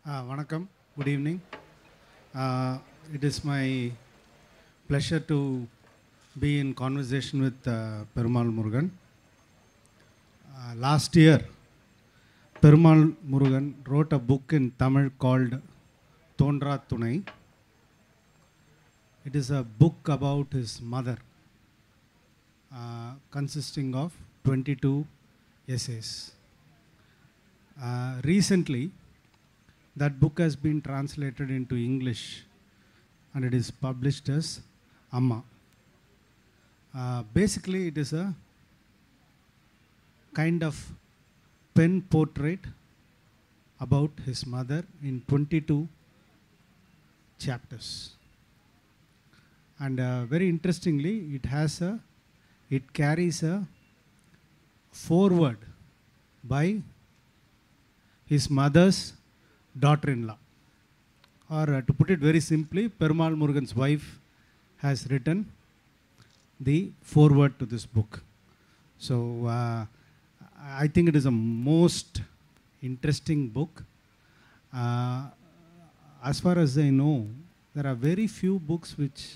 Uh, Vanakkam, good evening. Uh, it is my pleasure to be in conversation with uh, Perumal Murugan. Uh, last year, Perumal Murugan wrote a book in Tamil called Tondra Tunai. It is a book about his mother, uh, consisting of 22 essays. Uh, recently, that book has been translated into English and it is published as Amma. Uh, basically, it is a kind of pen portrait about his mother in 22 chapters. And uh, very interestingly, it has a, it carries a foreword by his mother's daughter-in-law. Or uh, to put it very simply, Perumal Murugan's wife has written the foreword to this book. So uh, I think it is a most interesting book. Uh, as far as I know, there are very few books which,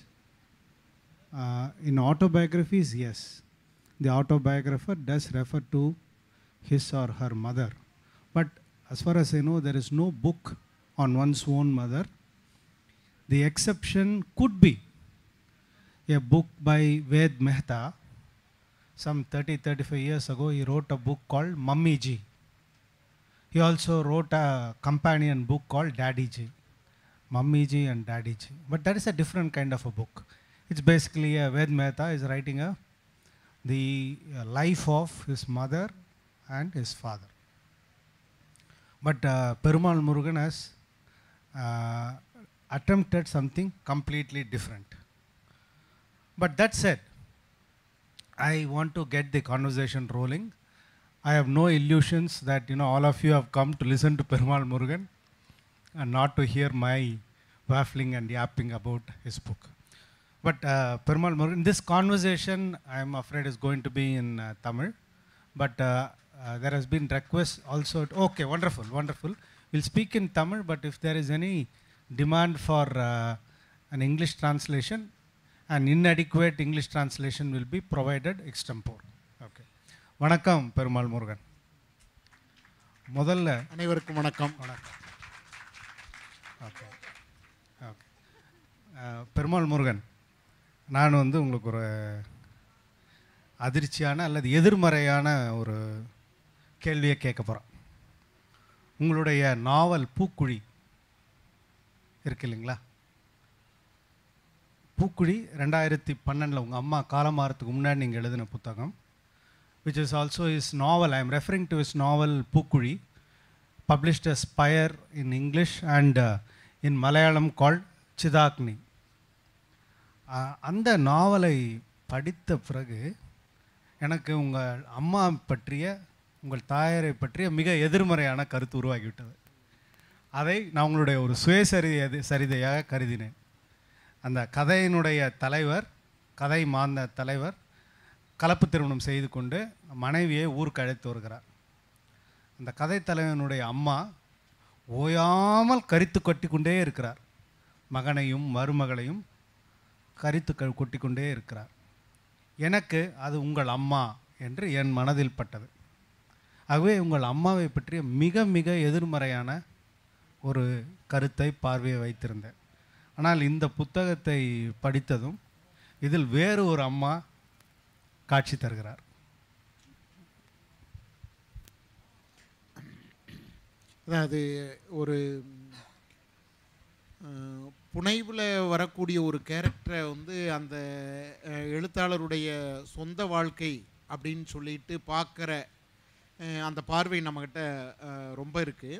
uh, in autobiographies, yes, the autobiographer does refer to his or her mother. But as far as I know, there is no book on one's own mother. The exception could be a book by Ved Mehta. Some 30 35 years ago, he wrote a book called Mummy Ji. He also wrote a companion book called Daddy Ji. Mummy Ji and Daddy Ji. But that is a different kind of a book. It's basically a Ved Mehta is writing a the uh, life of his mother and his father. But uh, Perumal Murugan has uh, attempted something completely different. But that said, I want to get the conversation rolling. I have no illusions that you know all of you have come to listen to Perumal Murugan and not to hear my waffling and yapping about his book. But uh, Perumal Murugan, this conversation, I am afraid, is going to be in uh, Tamil. But uh, uh, there has been request also. okay, wonderful, wonderful. We'll speak in Tamil, but if there is any demand for uh, an English translation, an inadequate English translation will be provided extempore. Okay. வணக்கம் பெருமாள் முருகன் முதல்ல அனைவருக்கும் வணக்கம் வணக்கம் okay okay Perumal Murugan நான் வந்து உங்களுக்கு ஒரு அதிர்ச்சியான அல்லது எதிர்மறையான ஒரு கேள்வியை கேட்க போகிறேன் உங்களுடைய நாவல் பூக்குழி இருக்கு இல்லைங்களா பூக்குழி ரெண்டாயிரத்தி பன்னெண்டில் உங்கள் அம்மா காலமாறதுக்கு முன்னாடி நீங்கள் எழுதின புத்தகம் which is also his novel. I am referring to his novel Pukuri, published as Spire in English and uh, in Malayalam called Chidakni. Uh, அந்த நாவலை படித்த பிறகு எனக்கு உங்கள் அம்மா பற்றிய உங்கள் தாயாரை பற்றிய மிக எதிர்மறையான கருத்து உருவாகிவிட்டது அதை நான் உங்களுடைய ஒரு சுயசரிதை சரிதையாக கருதினேன் அந்த கதையினுடைய தலைவர் கதை மாந்த தலைவர் கலப்பு திருமணம் செய்து கொண்டு மனைவியை ஊருக்கு அழைத்து வருகிறார் அந்த கதை தலைவனுடைய அம்மா ஓயாமல் கரித்து கொட்டி கொண்டே இருக்கிறார் மகனையும் மருமகளையும் கரித்து க கொட்டி கொண்டே இருக்கிறார் எனக்கு அது உங்கள் அம்மா என்று என் மனதில் பட்டது ஆகவே உங்கள் அம்மாவை பற்றிய மிக மிக எதிர்மறையான ஒரு கருத்தை பார்வையை வைத்திருந்தேன் ஆனால் இந்த புத்தகத்தை படித்ததும் இதில் வேறு ஒரு அம்மா காட்சி தருகிறார் அதாவது ஒரு அஹ், புனைவில் வரக்கூடிய ஒரு கேரக்டரை வந்து அந்த அஹ், எழுத்தாளருடைய சொந்த வாழ்க்கை அப்படின்னு சொல்லிட்டு பார்க்குற அந்த பார்வை நம்மக்கிட்ட அஹ், ரொம்ப இருக்குது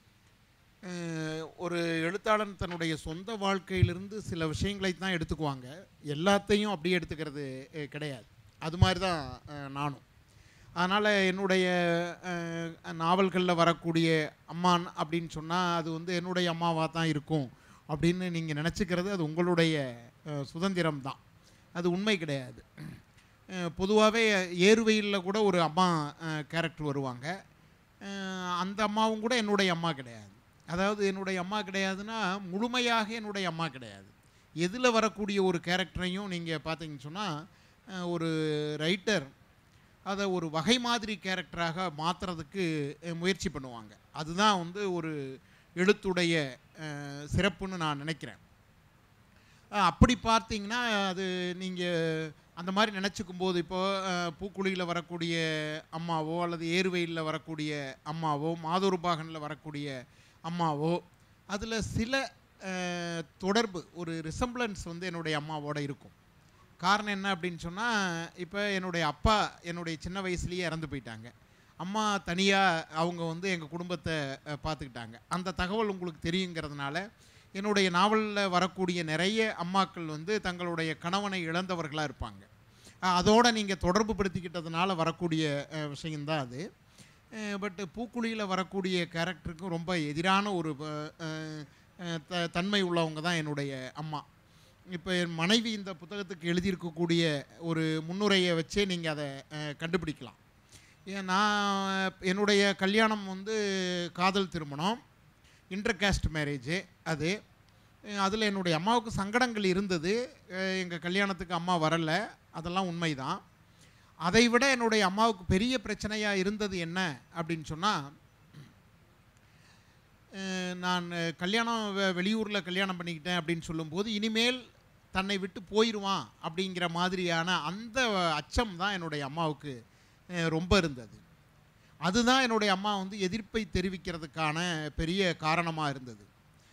ஒரு எழுத்தாளன் தன்னுடைய சொந்த வாழ்க்கையிலிருந்து சில விஷயங்களை தான் எடுத்துக்குவாங்க எல்லாத்தையும் அப்படியே எடுத்துக்கிறது அஹ், கிடையாது அது மாதிரி தான் அஹ், நானும் அதனால் என்னுடைய அஹ், நாவல்களில் வரக்கூடிய அம்மான் அப்படின்னு சொன்னால் அது வந்து என்னுடைய அம்மாவாக தான் இருக்கும் அப்படின்னு நீங்கள் நினச்சிக்கிறது அது உங்களுடைய அஹ், சுதந்திரம் தான் அது உண்மை கிடையாது பொதுவாகவே ஏறுவெயிலில் கூட ஒரு அம்மா கேரக்டர் வருவாங்க அஹ், அந்த அம்மாவும் கூட என்னுடைய அம்மா கிடையாது அதாவது என்னுடைய அம்மா கிடையாதுன்னா முழுமையாக என்னுடைய அம்மா கிடையாது எதில் வரக்கூடிய ஒரு கேரக்டரையும் நீங்கள் பார்த்தீங்கன்னு சொன்னால் ஒரு ரைட்டர் அதை ஒரு வகை மாதிரி கேரக்டராக மாற்றுறதுக்கு முயற்சி பண்ணுவாங்க அதுதான் வந்து ஒரு எழுத்துடைய அஹ், சிறப்புன்னு நான் நினைக்கிறேன் அஹ், அப்படி பார்த்தீங்கன்னா அது நீங்கள் அந்த மாதிரி நினச்சிக்கும் போது இப்போது பூக்குழியில் வரக்கூடிய அம்மாவோ அல்லது ஏறுவெயிலில் வரக்கூடிய அம்மாவோ மாதொருபாகனில் வரக்கூடிய அம்மாவோ அதில் சில அஹ், தொடர்பு ஒரு ரிசம்பிளன்ஸ் வந்து என்னுடைய அம்மாவோட இருக்கும் காரணம் என்ன அப்படின்னு சொன்னால் இப்போ என்னுடைய அப்பா என்னுடைய சின்ன வயசுலேயே இறந்து போயிட்டாங்க அம்மா தனியாக அவங்க வந்து எங்கள் குடும்பத்தை அஹ், பார்த்துக்கிட்டாங்க அந்த தகவல் உங்களுக்கு தெரியுங்கிறதுனால என்னுடைய நாவலில் வரக்கூடிய நிறைய அம்மாக்கள் வந்து தங்களுடைய கணவனை இழந்தவர்களாக இருப்பாங்க அஹ், அதோட நீங்கள் தொடர்பு படுத்திக்கிட்டதுனால வரக்கூடிய அஹ், விஷயம்தான் அது பட் பூக்குழியில் வரக்கூடிய கேரக்டருக்கும் ரொம்ப எதிரான ஒரு அஹ், அஹ், அஹ், த தன்மை உள்ளவங்க தான் என்னுடைய அம்மா இப்போ என் மனைவி இந்த புத்தகத்துக்கு எழுதியிருக்கக்கூடிய ஒரு முன்னுரையை வச்சே நீங்கள் அதை அஹ், கண்டுபிடிக்கலாம் ஏன் நான் என்னுடைய கல்யாணம் வந்து காதல் திருமணம் இன்டர் காஸ்ட் மேரேஜு அது அதில் என்னுடைய அம்மாவுக்கு சங்கடங்கள் இருந்தது எங்கள் கல்யாணத்துக்கு அம்மா வரல அதெல்லாம் உண்மைதான் அதை விட என்னுடைய அம்மாவுக்கு பெரிய பிரச்சனையாக இருந்தது என்ன அப்படின்னு சொன்னால் நான் அஹ், கல்யாணம் வெ- வெளியூரில் கல்யாணம் பண்ணிக்கிட்டேன் அப்படின்னு சொல்லும்போது இனிமேல் தன்னை விட்டு போயிடுவான் அப்படிங்கிற மாதிரியான அந்த அச்சம் தான் என்னுடைய அம்மாவுக்கு அஹ், ரொம்ப இருந்தது அதுதான் என்னுடைய அம்மா வந்து எதிர்ப்பை தெரிவிக்கிறதுக்கான பெரிய காரணமாக இருந்தது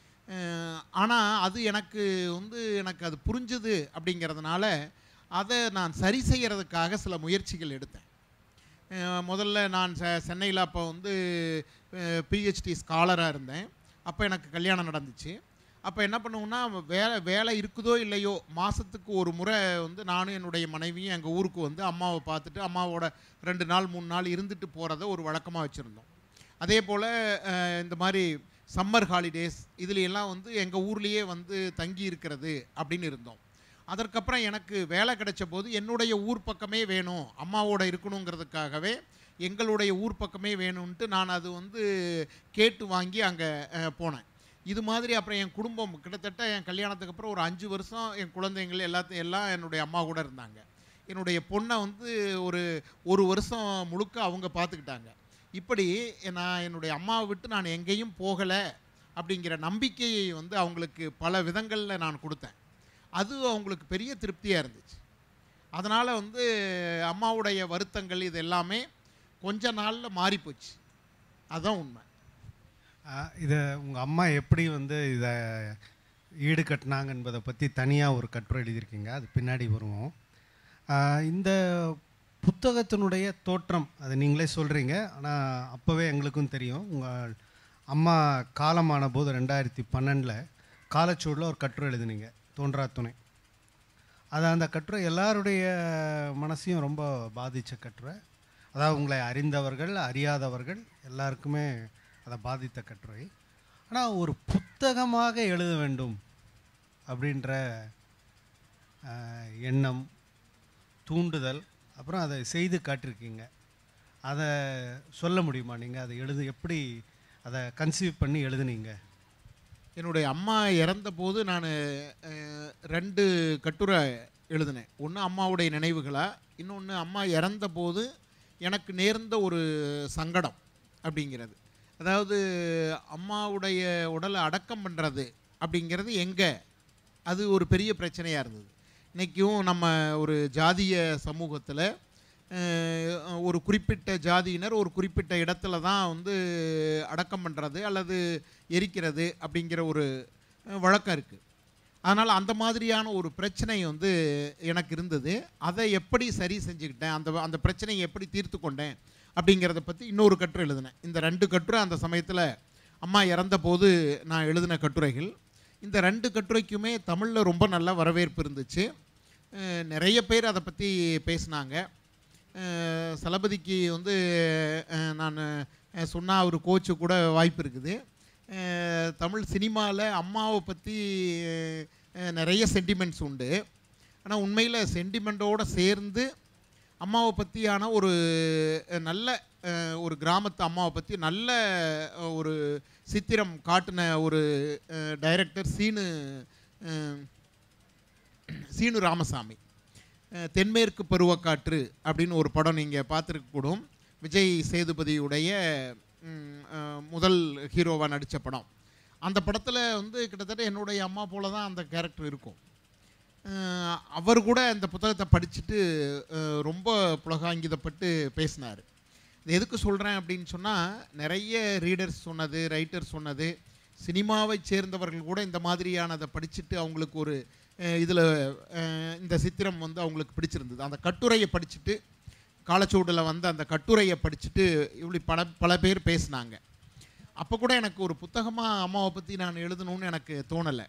ஆனால் அது எனக்கு வந்து எனக்கு அது புரிஞ்சுது அப்படிங்கிறதுனால அதை நான் சரி செய்யறதுக்காக சில முயற்சிகள் எடுத்தேன் அஹ் முதல்ல நான் செ சென்னையில் அப்போ வந்து பிஹெச்டி ஸ்காலராக இருந்தேன் அப்போ எனக்கு கல்யாணம் நடந்துச்சு அப்போ என்ன பண்ணுவோம்னா வேலை வேலை இருக்குதோ இல்லையோ மாதத்துக்கு ஒரு முறை வந்து நானும் என்னுடைய மனைவியும் எங்கள் ஊருக்கு வந்து அம்மாவை பார்த்துட்டு அம்மாவோட ரெண்டு நாள் மூணு நாள் இருந்துட்டு போகிறத ஒரு வழக்கமாக வச்சுருந்தோம் அதே போல் இந்த மாதிரி சம்மர் ஹாலிடேஸ் இதுல எல்லாம் வந்து எங்கள் ஊர்லேயே வந்து தங்கி இருக்கிறது அப்படின்னு இருந்தோம் அதற்கப்புறம் எனக்கு வேலை கிடைச்ச போது என்னுடைய ஊர் பக்கமே வேணும் அம்மாவோட இருக்கணுங்கிறதுக்காகவே எங்களுடைய ஊர் பக்கமே வேணும்ன்ட்டு நான் அது வந்து கேட்டு வாங்கி அங்கே போனேன் இது மாதிரி அப்புறம் என் குடும்பம் கிட்டத்தட்ட என் கல்யாணத்துக்கு அப்புறம் ஒரு அஞ்சு வருஷம் என் குழந்தைங்கள் எல்லாத்தையும் எல்லாம் என்னுடைய அம்மா கூட இருந்தாங்க என்னுடைய பொண்ணை வந்து ஒரு ஒரு வருஷம் முழுக்க அவங்க பார்த்துக்கிட்டாங்க இப்படி நான் என்னுடைய அம்மாவை விட்டு நான் எங்கேயும் போகலை அப்படிங்கிற நம்பிக்கையை வந்து அவங்களுக்கு பல விதங்களில் நான் கொடுத்தேன் அது அவங்களுக்கு பெரிய திருப்தியாக இருந்துச்சு அதனால் வந்து அம்மாவுடைய வருத்தங்கள் இது எல்லாமே கொஞ்ச நாளில் மாறிப்போச்சு அதுதான் உண்மை ஆஹ் இதை உங்கள் அம்மா எப்படி வந்து இதை ஈடு கட்டினாங்க என்பதை பற்றி தனியாக ஒரு கட்டுரை எழுதியிருக்கீங்க அது பின்னாடி வருவோம் ஆஹ் இந்த புத்தகத்தினுடைய தோற்றம் அதை நீங்களே சொல்கிறீங்க ஆனால் அப்போவே எங்களுக்கும் தெரியும் உங்கள் அம்மா காலமான போது ரெண்டாயிரத்தி பன்னெண்டில் காலச்சூடில் ஒரு கட்டுரை எழுதுனீங்க தோன்றா துணை அது அந்த கட்டுரை எல்லாருடைய மனசையும் ரொம்ப பாதித்த கட்டுரை அதாவது உங்களை அறிந்தவர்கள் அறியாதவர்கள் எல்லாருக்குமே அதை பாதித்த கட்டுரை ஆனால் ஒரு புத்தகமாக எழுத வேண்டும் அப்படின்ற ஆஹ், எண்ணம் தூண்டுதல் அப்புறம் அதை செய்து காட்டியிருக்கீங்க அதை சொல்ல முடியுமா நீங்கள் அதை எழுது எப்படி அதை கன்சீவ் பண்ணி எழுதுனீங்க என்னுடைய அம்மா இறந்த போது நான் ரெண்டு கட்டுரை எழுதினேன் ஒன்று அம்மாவுடைய நினைவுகளா இன்னொன்று அம்மா இறந்த போது எனக்கு நேர்ந்த ஒரு சங்கடம் அப்படிங்கிறது அதாவது அம்மாவுடைய உடலை அடக்கம் பண்ணுறது அப்படிங்கிறது எங்கே அது ஒரு பெரிய பிரச்சனையாக இருந்தது இன்றைக்கும் நம்ம ஒரு ஜாதிய சமூகத்தில் அஹ், ஒரு குறிப்பிட்ட ஜாதியினர் ஒரு குறிப்பிட்ட இடத்துல தான் வந்து அடக்கம் பண்ணுறது அல்லது எரிக்கிறது அப்படிங்கிற ஒரு அஹ், வழக்கம் இருக்குது அதனால் அந்த மாதிரியான ஒரு பிரச்சனை வந்து எனக்கு இருந்தது அதை எப்படி சரி செஞ்சுக்கிட்டேன் அந்த அந்த பிரச்சனையை எப்படி தீர்த்து கொண்டேன் அப்படிங்கிறத பற்றி இன்னொரு கட்டுரை எழுதினேன் இந்த ரெண்டு கட்டுரை அந்த சமயத்தில் அம்மா இறந்த போது நான் எழுதின கட்டுரைகள் இந்த ரெண்டு கட்டுரைக்குமே தமிழில் ரொம்ப நல்ல வரவேற்பு இருந்துச்சு அஹ் நிறைய பேர் அதை பற்றி பேசினாங்க அஹ் சலபதிக்கு வந்து அஹ் நான் சொன்னால் அவர் கோச்சு கூட வாய்ப்பு இருக்குது அஹ் தமிழ் சினிமாவில் அம்மாவை பற்றி நிறைய சென்டிமெண்ட்ஸ் உண்டு ஆனால் உண்மையில் சென்டிமெண்ட்டோடு சேர்ந்து அம்மாவை பற்றியான ஒரு அஹ், நல்ல அஹ், ஒரு கிராமத்து அம்மாவை பற்றி நல்ல அஹ், ஒரு சித்திரம் காட்டின ஒரு டைரக்டர் சீனு அஹ், சீனு ராமசாமி அஹ், தென்மேற்கு பருவக்காற்று அப்படின்னு ஒரு படம் நீங்கள் பார்த்துருக்க கூடும் விஜய் சேதுபதியுடைய ம், அஹ், முதல் ஹீரோவாக நடித்த படம் அந்த படத்தில் வந்து கிட்டத்தட்ட என்னுடைய அம்மா போல தான் அந்த கேரக்டர் இருக்கும் அஹ், அவர் கூட இந்த புத்தகத்தை படிச்சுட்டு அஹ், ரொம்ப புலகாங்கிதப்பட்டு பேசினார் இது எதுக்கு சொல்கிறேன் அப்படின்னு சொன்னால் நிறைய ரீடர்ஸ் சொன்னது ரைட்டர்ஸ் சொன்னது சினிமாவை சேர்ந்தவர்கள் கூட இந்த மாதிரியானதை படிச்சுட்டு அவங்களுக்கு ஒரு இதில் இந்த சித்திரம் வந்து அவங்களுக்கு பிடிச்சிருந்தது அந்த கட்டுரையை படிச்சுட்டு காலச்சூடில் வந்த அந்த கட்டுரையை படிச்சுட்டு இப்படி பல பல பேர் பேசினாங்க அப்போ கூட எனக்கு ஒரு புத்தகமாக அம்மாவை பற்றி நான் எழுதணும்னு எனக்கு தோணலை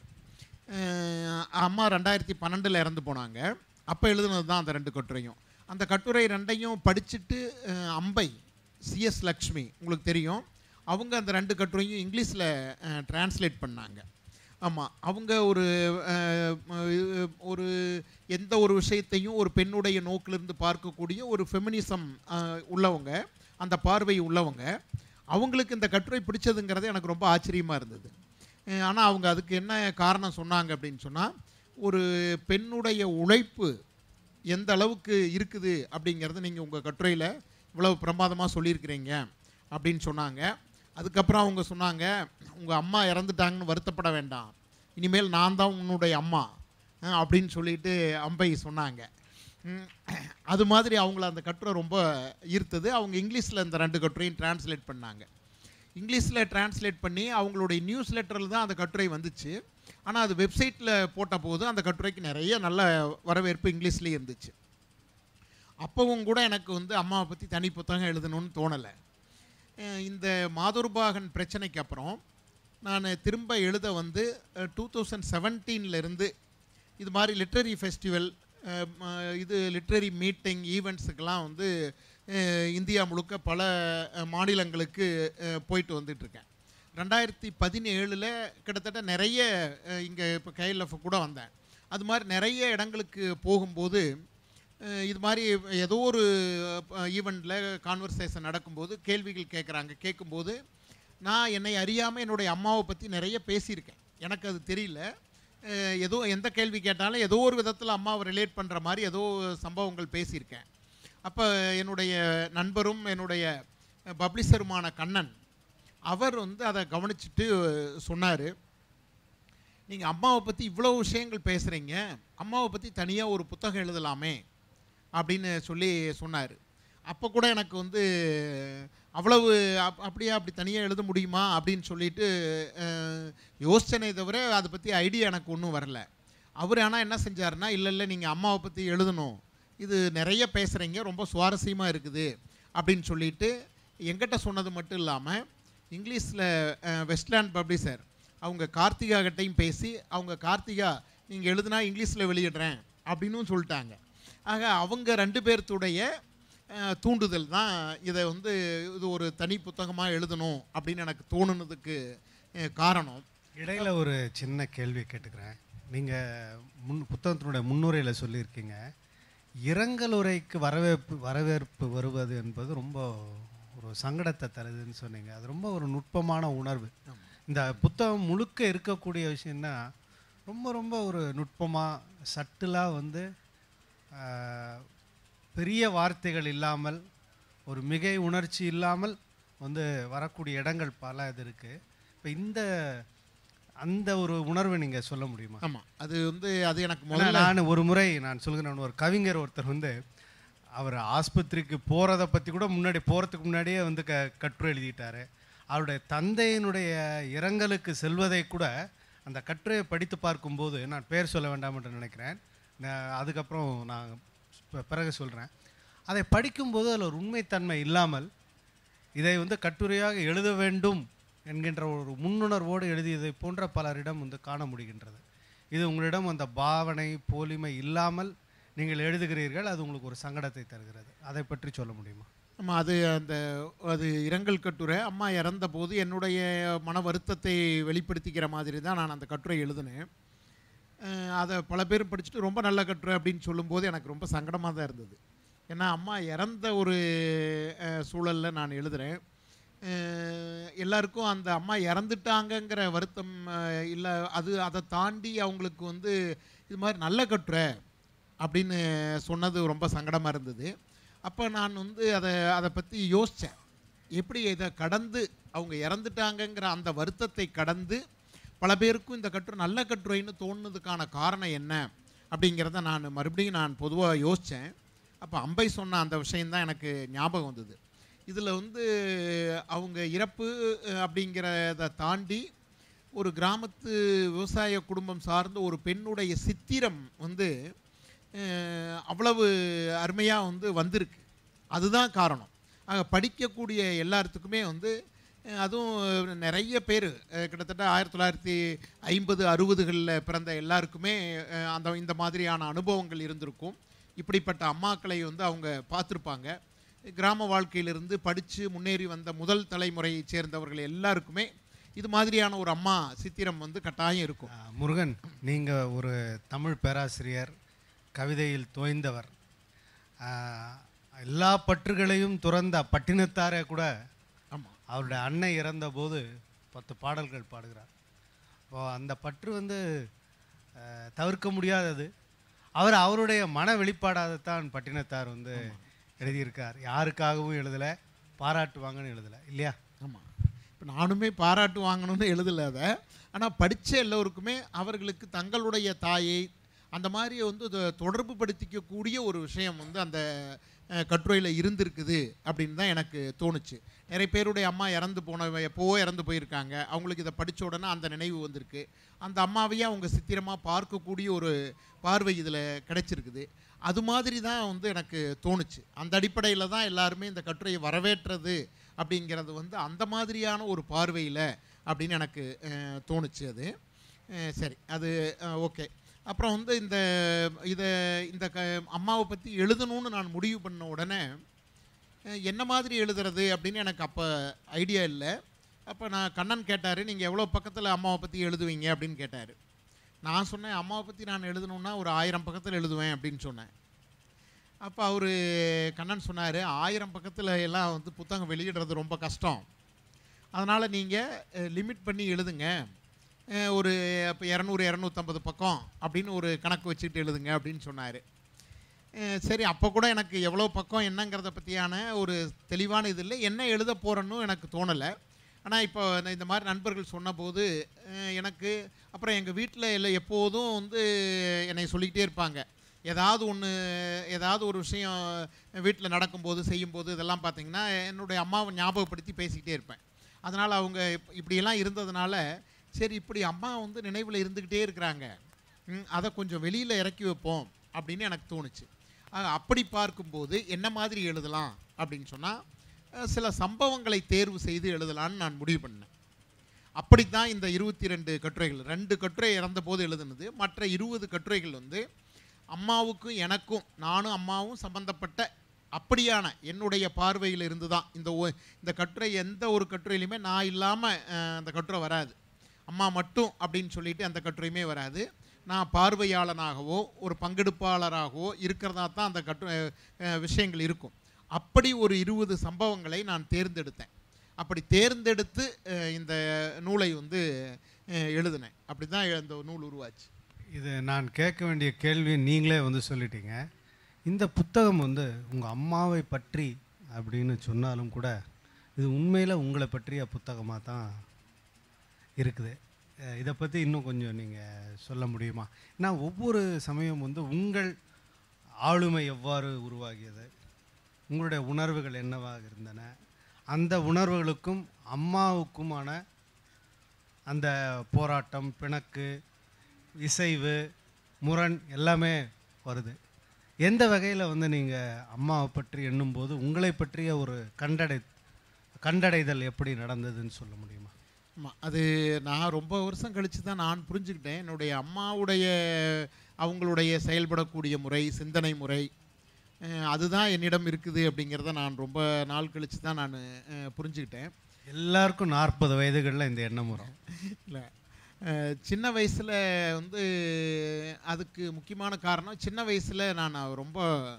அஹ் அம்மா ரெண்டாயிரத்தி பன்னெண்டில் இறந்து போனாங்க அப்போ எழுதுனது தான் அந்த ரெண்டு கட்டுரையும் அந்த கட்டுரை ரெண்டையும் படிச்சுட்டு அஹ், அம்பை சிஎஸ் லக்ஷ்மி உங்களுக்கு தெரியும் அவங்க அந்த ரெண்டு கட்டுரையும் இங்கிலீஷில் டிரான்ஸ்லேட் பண்ணாங்க ஆமாம் அவங்க ஒரு அஹ், அஹ், ஒரு எந்த ஒரு விஷயத்தையும் ஒரு பெண்ணுடைய நோக்கிலிருந்து பார்க்கக்கூடிய ஒரு ஃபெமினிசம் உள்ளவங்க அந்த பார்வை உள்ளவங்க அவங்களுக்கு இந்த கட்டுரை பிடிச்சதுங்கிறது எனக்கு ரொம்ப ஆச்சரியமாக இருந்தது ஆனால் அவங்க அதுக்கு என்ன காரணம் சொன்னாங்க அப்படின்னு சொன்னால் ஒரு பெண்ணுடைய உழைப்பு எந்த அளவுக்கு இருக்குது அப்படிங்கிறது நீங்கள் உங்கள் கட்டுரையில் இவ்வளவு பிரமாதமாக சொல்லியிருக்கிறீங்க அப்படின்னு சொன்னாங்க அதுக்கப்புறம் அவங்க சொன்னாங்க உங்கள் அம்மா இறந்துட்டாங்கன்னு வருத்தப்பட வேண்டாம் இனிமேல் நான் தான் உன்னுடைய அம்மா அஹ், அப்படின்னு சொல்லிட்டு அம்பை சொன்னாங்க ம், அது மாதிரி அவங்கள அந்த கட்டுரை ரொம்ப ஈர்த்தது அவங்க இங்கிலீஷில் இந்த ரெண்டு கட்டுரையும் டிரான்ஸ்லேட் பண்ணாங்க இங்கிலீஷில் டிரான்ஸ்லேட் பண்ணி அவங்களுடைய நியூஸ் லெட்டரில் தான் அந்த கட்டுரை வந்துச்சு ஆனால் அது வெப்சைட்டில் போட்ட போது அந்த கட்டுரைக்கு நிறைய நல்ல வரவேற்பு இங்கிலீஷ்லேயே இருந்துச்சு அப்பவும் கூட எனக்கு வந்து அம்மாவை பற்றி தனி புத்தகம் எழுதணும்னு தோணலை அஹ் இந்த மாதுர்பாகன் பிரச்சனைக்கு அப்புறம் நான் திரும்ப எழுத வந்து டூ தௌசண்ட் செவன்டீன்லேருந்து இது மாதிரி லிட்ரரி ஃபெஸ்டிவல் இது லிட்ரரி மீட்டிங் ஈவெண்ட்ஸுக்கெல்லாம் வந்து அஹ், இந்தியா முழுக்க பல அஹ், மாநிலங்களுக்கு அஹ், போயிட்டு வந்துட்டுருக்கேன் ரெண்டாயிரத்தி பதினேழில் கிட்டத்தட்ட நிறைய இங்கே இப்போ கையில் கூட வந்தேன் அது மாதிரி நிறைய இடங்களுக்கு போகும்போது அஹ், இது மாதிரி ஏதோ ஒரு ஈவெண்ட்டில் கான்வர்சேஷன் நடக்கும்போது கேள்விகள் கேட்குறாங்க கேட்கும்போது நான் என்னை அறியாமல் என்னுடைய அம்மாவை பற்றி நிறைய பேசியிருக்கேன் எனக்கு அது தெரியல அஹ், ஏதோ எந்த கேள்வி கேட்டாலும் ஏதோ ஒரு விதத்தில் அம்மாவை ரிலேட் பண்ணுற மாதிரி ஏதோ சம்பவங்கள் பேசியிருக்கேன் அப்போ என்னுடைய நண்பரும் என்னுடைய பப்ளிஷருமான கண்ணன் அவர் வந்து அதை கவனிச்சுட்டு சொன்னார் நீங்கள் அம்மாவை பற்றி இவ்வளோ விஷயங்கள் பேசுகிறீங்க அம்மாவை பற்றி தனியாக ஒரு புத்தகம் எழுதலாமே அப்படின்னு சொல்லி சொன்னார் அப்போ கூட எனக்கு வந்து அவ்வளவு அப் அப்படியே அப்படி தனியாக எழுத முடியுமா அப்படின்னு சொல்லிட்டு அஹ், யோசிச்சனே தவிர அதை பற்றி ஐடியா எனக்கு ஒன்றும் வரல அவர் ஆனால் என்ன செஞ்சாருன்னா இல்லை இல்லை நீங்கள் அம்மாவை பற்றி எழுதணும் இது நிறைய பேசுகிறீங்க ரொம்ப சுவாரஸ்யமாக இருக்குது அப்படின்னு சொல்லிட்டு எங்கிட்ட சொன்னது மட்டும் இல்லாமல் இங்கிலீஷில் வெஸ்ட்லேண்ட் பப்ளிஷர் அவங்க கார்த்திகா கிட்டையும் பேசி அவங்க கார்த்திகா நீங்கள் எழுதுனா இங்கிலீஷில் வெளியிடுறேன் அப்படின்னும் சொல்லிட்டாங்க ஆக அவங்க ரெண்டு பேர்த்துடைய அஹ், தூண்டுதல் தான் இதை வந்து இது ஒரு தனி புத்தகமாக எழுதணும் அப்படின்னு எனக்கு தோணுனதுக்கு அஹ், காரணம் இடையில ஒரு சின்ன கேள்வி கேட்டுக்கிறேன் நீங்கள் முன் புத்தகத்தினுடைய முன்னுரையில் சொல்லியிருக்கீங்க இரங்கலுரைக்கு வரவேற்பு வரவேற்பு வருவது என்பது ரொம்ப ஒரு சங்கடத்தை தருதுன்னு சொன்னீங்க அது ரொம்ப ஒரு நுட்பமான உணர்வு இந்த புத்தகம் முழுக்க இருக்கக்கூடிய விஷயம்னா ரொம்ப ரொம்ப ஒரு நுட்பமாக சட்டிலாக வந்து ஆஹ், பெரிய வார்த்தைகள் இல்லாமல் ஒரு மிகை உணர்ச்சி இல்லாமல் வந்து வரக்கூடிய இடங்கள் பல இது இருக்குது இப்போ இந்த அந்த ஒரு உணர்வை நீங்கள் சொல்ல முடியுமா ஆமாம் அது வந்து அது எனக்கு ஏன்னா முதல்ல நான் ஒரு முறை நான் சொல்கிறேன் ஒரு கவிஞர் ஒருத்தர் வந்து அவர் ஆஸ்பத்திரிக்கு போகிறத பற்றி கூட முன்னாடி போகிறதுக்கு முன்னாடியே வந்து க கட்டுரை எழுதிட்டாரு அவருடைய தந்தையினுடைய இரங்கலுக்கு செல்வதை கூட அந்த கட்டுரையை படித்து பார்க்கும்போது நான் பேர் சொல்ல வேண்டாம் என்று நினைக்கிறேன் நான் அதுக்கப்புறம் நான் ப- பிறகு சொல்கிறேன் அதை படிக்கும்போது அதில் ஒரு உண்மைத்தன்மை இல்லாமல் இதை வந்து கட்டுரையாக எழுத வேண்டும் என்கின்ற ஒரு முன்னுணர்வோடு எழுதியதை போன்ற பலரிடம் வந்து காண முடிகின்றது இது உங்களிடம் அந்த பாவனை போலிமை இல்லாமல் நீங்கள் எழுதுகிறீர்கள் அது உங்களுக்கு ஒரு சங்கடத்தை தருகிறது அதை பற்றி சொல்ல முடியுமா ஆமா அது அந்த அது இரங்கல் கட்டுரை அம்மா இறந்த போது என்னுடைய மன வருத்தத்தை வெளிப்படுத்திக்கிற மாதிரி தான் நான் அந்த கட்டுரை எழுதினேன் அஹ் அதை பல பேர் படிச்சுட்டு ரொம்ப நல்ல கட்டுரை அப்படின்னு சொல்லும்போது எனக்கு ரொம்ப சங்கடமாக தான் இருந்தது ஏன்னா அம்மா இறந்த ஒரு அஹ், சூழல்ல நான் எழுதுகிறேன் எல்லாருக்கும் அந்த அம்மா இறந்துட்டாங்கங்கிற வருத்தம் இல்லை அது அதை தாண்டி அவங்களுக்கு வந்து இது மாதிரி நல்ல கட்டுரை அப்படின்னு சொன்னது ரொம்ப சங்கடமாக இருந்தது அப்போ நான் வந்து அதை அதை பற்றி யோசித்தேன் எப்படி இதை கடந்து அவங்க இறந்துட்டாங்கங்கிற அந்த வருத்தத்தை கடந்து பல பேருக்கும் இந்த கட்டுரை நல்ல கட்டுரைன்னு தோணுனதுக்கான காரணம் என்ன அப்படிங்கிறத நான் மறுபடியும் நான் பொதுவாக யோசித்தேன் அப்போ அம்பை சொன்ன அந்த விஷயந்தான் எனக்கு ஞாபகம் வந்தது இதில் வந்து அவங்க இறப்பு அஹ், அப்படிங்கிறத தாண்டி ஒரு கிராமத்து விவசாய குடும்பம் சார்ந்த ஒரு பெண்ணுடைய சித்திரம் வந்து அஹ், அவ்வளவு அருமையாக வந்து வந்திருக்கு அதுதான் காரணம் ஆக படிக்கக்கூடிய எல்லாத்துக்குமே வந்து அஹ், அதுவும் நிறைய பேர் கிட்டத்தட்ட ஆயிரத்தி தொள்ளாயிரத்தி ஐம்பது அறுபதுகளில் பிறந்த எல்லாருக்குமே அஹ், அந்த இந்த மாதிரியான அனுபவங்கள் இருந்திருக்கும் இப்படிப்பட்ட அம்மாக்களை வந்து அவங்க பார்த்துருப்பாங்க கிராம வாழ்க்கையிலிருந்து படித்து முன்னேறி வந்த முதல் தலைமுறையைச் சேர்ந்தவர்கள் எல்லாருக்குமே இது மாதிரியான ஒரு அம்மா சித்திரம் வந்து கட்டாயம் இருக்கும் ஆ, முருகன் நீங்கள் ஒரு தமிழ் பேராசிரியர் கவிதையில் தோய்ந்தவர் ஆ, எல்லா பற்றுகளையும் துறந்த பட்டினத்தாரே கூட ஆமாம் அவருடைய அன்னை இறந்தபோது பத்து பாடல்கள் பாடுகிறார் இப்போ அந்த பற்று வந்து ஆ, தவிர்க்க முடியாதது அவர் அவருடைய மன வெளிப்பாடாகத்தான் பட்டினத்தார் வந்து எழுதியிருக்கார் யாருக்காகவும் எழுதலை பாராட்டுவாங்கன்னு எழுதலை இல்லையா ஆமாம் இப்போ நானுமே பாராட்டு வாங்கணும்னு எழுதலை அதை ஆனால் படித்த எல்லோருக்குமே அவர்களுக்கு தங்களுடைய தாயை அந்த மாதிரி வந்து தொ- தொடர்பு படுத்திக்கக்கூடிய ஒரு விஷயம் வந்து அந்த கட்டுரையில் இருந்திருக்குது அப்படின்னு தான் எனக்கு தோணுச்சு நிறைய பேருடைய அம்மா இறந்து போன எப்போவோ இறந்து போயிருக்காங்க அவங்களுக்கு இதை படித்த உடனே அந்த நினைவு வந்திருக்கு அந்த அம்மாவையே அவங்க சித்திரமாக பார்க்கக்கூடிய ஒரு பார்வை இதில் கிடைச்சிருக்குது அது மாதிரி தான் வந்து எனக்கு தோணுச்சு அந்த அடிப்படையில் தான் எல்லாருமே இந்த கட்டுரையை வரவேற்றது அப்படிங்கிறது வந்து அந்த மாதிரியான ஒரு பார்வையில் அப்படின்னு எனக்கு அஹ், தோணுச்சு அது அஹ், சரி அது ஓகே அப்புறம் வந்து இந்த இதை இந்த க அம்மாவை பற்றி எழுதணும்னு நான் முடிவு பண்ண உடனே அஹ், என்ன மாதிரி எழுதுறது அப்படின்னு எனக்கு அப்போ ஐடியா இல்லை அப்போ நான் கண்ணன் கேட்டார் நீங்கள் எவ்வளோ பக்கத்தில் அம்மாவை பற்றி எழுதுவீங்க அப்படின்னு கேட்டார் நான் சொன்னேன் அம்மாவை பற்றி நான் எழுதணுன்னா ஒரு ஆயிரம் பக்கத்தில் எழுதுவேன் அப்படின்னு சொன்னேன் அப்போ அவர் கண்ணன் சொன்னார் ஆயிரம் பக்கத்தில் எல்லாம் வந்து புத்தகம் வெளியிடுறது ரொம்ப கஷ்டம் அதனால் நீங்கள் லிமிட் பண்ணி எழுதுங்க அஹ், ஒரு இப்போ இரநூறு இரநூத்தம்பது பக்கம் அப்படின்னு ஒரு கணக்கு வச்சுட்டு எழுதுங்க அப்படின்னு சொன்னார் சரி அப்போ கூட எனக்கு எவ்வளோ பக்கம் என்னங்கிறத பற்றியான ஒரு தெளிவான இது இல்லை என்ன எழுத போகிறேன்னு எனக்கு தோணலை ஆனால் இப்போ நான் இந்த மாதிரி நண்பர்கள் சொன்னபோது அஹ், எனக்கு அப்புறம் எங்கள் வீட்டில் இல்லை எப்போதும் வந்து என்னை சொல்லிக்கிட்டே இருப்பாங்க ஏதாவது ஒன்று ஏதாவது ஒரு விஷயம் வீட்டில் நடக்கும்போது செய்யும்போது இதெல்லாம் பார்த்தீங்கன்னா என்னுடைய அம்மாவை ஞாபகப்படுத்தி பேசிக்கிட்டே இருப்பேன் அதனால் அவங்க இப்- இப்படியெல்லாம் இருந்ததுனால சரி இப்படி அம்மா வந்து நினைவில் இருந்துக்கிட்டே இருக்கிறாங்க ம், அதை கொஞ்சம் வெளியில் இறக்கி வைப்போம் அப்படின்னு எனக்கு தோணுச்சு ஆக, அப்படி பார்க்கும்போது என்ன மாதிரி எழுதலாம் அப்படின்னு சொன்னால் சில சம்பவங்களை தேர்வு செய்து எழுதலான்னு நான் முடிவு பண்ணேன் அப்படித்தான் இந்த இருபத்தி ரெண்டு கட்டுரைகள் ரெண்டு கட்டுரை இறந்த போது எழுதுனது மற்ற இருபது கட்டுரைகள் வந்து அம்மாவுக்கும் எனக்கும் நானும் அம்மாவும் சம்பந்தப்பட்ட அப்படியான என்னுடைய பார்வையில் இருந்து தான் இந்த ஒ- இந்த கட்டுரை எந்த ஒரு கட்டுரையிலுமே நான் இல்லாமல் அந்த கட்டுரை வராது அம்மா மட்டும் அப்படின்னு சொல்லிட்டு அந்த கட்டுரையுமே வராது நான் பார்வையாளனாகவோ ஒரு பங்கெடுப்பாளராகவோ இருக்கிறதா தான் அந்த கட்டு அஹ், விஷயங்கள் இருக்கும் அப்படி ஒரு இருபது சம்பவங்களை நான் தேர்ந்தெடுத்தேன் அப்படி தேர்ந்தெடுத்து அஹ், இந்த நூலை வந்து அஹ், எழுதினேன் அப்படி தான் இந்த நூல் உருவாச்சு இது நான் கேட்க வேண்டிய கேள்வி நீங்களே வந்து சொல்லிட்டீங்க இந்த புத்தகம் வந்து உங்கள் அம்மாவை பற்றி அப்படின்னு சொன்னாலும் கூட இது உண்மையில் உங்களை பற்றிய புத்தகமாக தான் இருக்குது அஹ் இதை பற்றி இன்னும் கொஞ்சம் நீங்கள் சொல்ல முடியுமா ஏன்னா ஒவ்வொரு சமயம் வந்து உங்கள் ஆளுமை எவ்வாறு உருவாகியது உங்களுடைய உணர்வுகள் என்னவாக இருந்தன அந்த உணர்வுகளுக்கும் அம்மாவுக்குமான அந்த போராட்டம் பிணக்கு இசைவு முரண் எல்லாமே வருது எந்த வகையில் வந்து நீங்கள் அம்மாவை பற்றி எண்ணும்போது உங்களை பற்றிய ஒரு கண்டடை கண்டடைதல் எப்படி நடந்ததுன்னு சொல்ல முடியுமா ஆமாம் அது நான் ரொம்ப வருஷம் கழித்து தான் நான் புரிஞ்சுக்கிட்டேன் என்னுடைய அம்மாவுடைய அவங்களுடைய செயல்படக்கூடிய முறை சிந்தனை முறை அஹ், அதுதான் என்னிடம் இருக்குது அப்படிங்கிறத நான் ரொம்ப நாள் கழித்து தான் நான் அஹ், புரிஞ்சுக்கிட்டேன் எல்லாருக்கும் நாற்பது வயதுகளில் இந்த எண்ணம் வரும் இல்லை சின்ன வயசில் வந்து அதுக்கு முக்கியமான காரணம் சின்ன வயசில் நான் ரொம்ப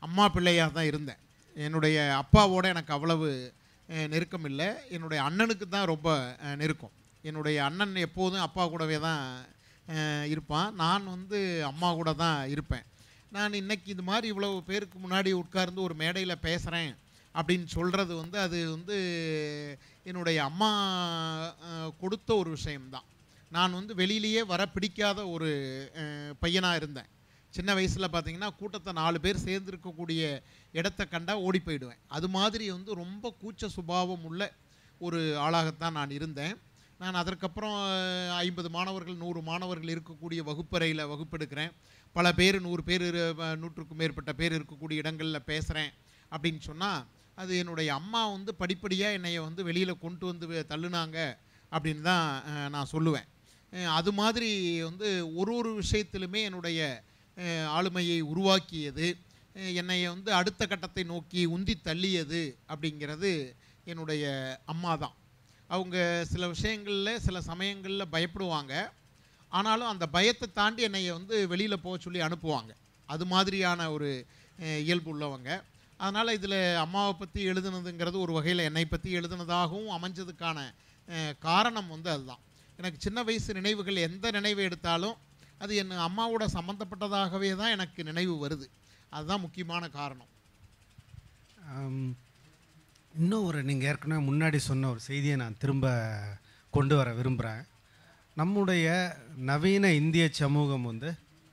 அம்மா பிள்ளையாக தான் இருந்தேன் என்னுடைய அப்பாவோட எனக்கு அவ்வளவு அஹ், நெருக்கம் இல்லை என்னுடைய அண்ணனுக்கு தான் ரொம்ப அஹ், நெருக்கம் என்னுடைய அண்ணன் எப்போதும் அப்பா கூடவே தான் அஹ், இருப்பான் நான் வந்து அம்மா கூட தான் இருப்பேன் நான் இன்னைக்கு இது மாதிரி இவ்வளவு பேருக்கு முன்னாடி உட்கார்ந்து ஒரு மேடையில் பேசுகிறேன் அப்படின்னு சொல்கிறது வந்து அது வந்து என்னுடைய அம்மா அஹ், கொடுத்த ஒரு விஷயம்தான் நான் வந்து வெளியிலேயே வர பிடிக்காத ஒரு பையனாக இருந்தேன் சின்ன வயசில் பார்த்தீங்கன்னா கூட்டத்தை நாலு பேர் சேர்ந்துருக்கக்கூடிய இடத்த கண்டா ஓடி போயிடுவேன் அது மாதிரி வந்து ரொம்ப கூச்ச சுபாவம் உள்ள ஒரு ஆளாகத்தான் நான் இருந்தேன் நான் அதற்கப்புறம் ஐம்பது மாணவர்கள் நூறு மாணவர்கள் இருக்கக்கூடிய வகுப்பறையில் வகுப்பெடுக்கிறேன் பல பேர் நூறு பேர் இரு- அஹ், நூற்றுக்கும் மேற்பட்ட பேர் இருக்கக்கூடிய இடங்களில் பேசுகிறேன் அப்படின்னு சொன்னால் அது என்னுடைய அம்மா வந்து படிப்படியாக என்னைய வந்து வெளியில் கொண்டு வந்து வே- தள்ளுனாங்க அப்படின்னு தான் அஹ், நான் சொல்லுவேன் அஹ், அது மாதிரி வந்து ஒரு ஒரு விஷயத்திலுமே என்னுடைய அஹ், ஆளுமையை உருவாக்கியது அஹ், என்னை வந்து அடுத்த கட்டத்தை நோக்கி உந்தி தள்ளியது அப்படிங்கிறது என்னுடைய அம்மா தான் அவங்க சில விஷயங்களில் சில சமயங்களில் பயப்படுவாங்க ஆனாலும் அந்த பயத்தை தாண்டி என்னை வந்து வெளியில் போக சொல்லி அனுப்புவாங்க அது மாதிரியான ஒரு அஹ், இயல்பு உள்ளவங்க அதனால் இதில் அம்மாவை பற்றி எழுதுனதுங்கிறது ஒரு வகையில் என்னை பற்றி எழுதுனதாகவும் அமைஞ்சதுக்கான அஹ், காரணம் வந்து அதுதான் எனக்கு சின்ன வயசு நினைவுகள் எந்த நினைவை எடுத்தாலும் அது என் அம்மாவோட சம்மந்தப்பட்டதாகவே தான் எனக்கு நினைவு வருது அதுதான் முக்கியமான காரணம் ஆம், இன்னும் ஒரு நீங்கள் ஏற்கனவே முன்னாடி சொன்ன ஒரு செய்தியை நான் திரும்ப கொண்டு வர விரும்புகிறேன் நம்முடைய நவீன இந்திய சமூகம் வந்து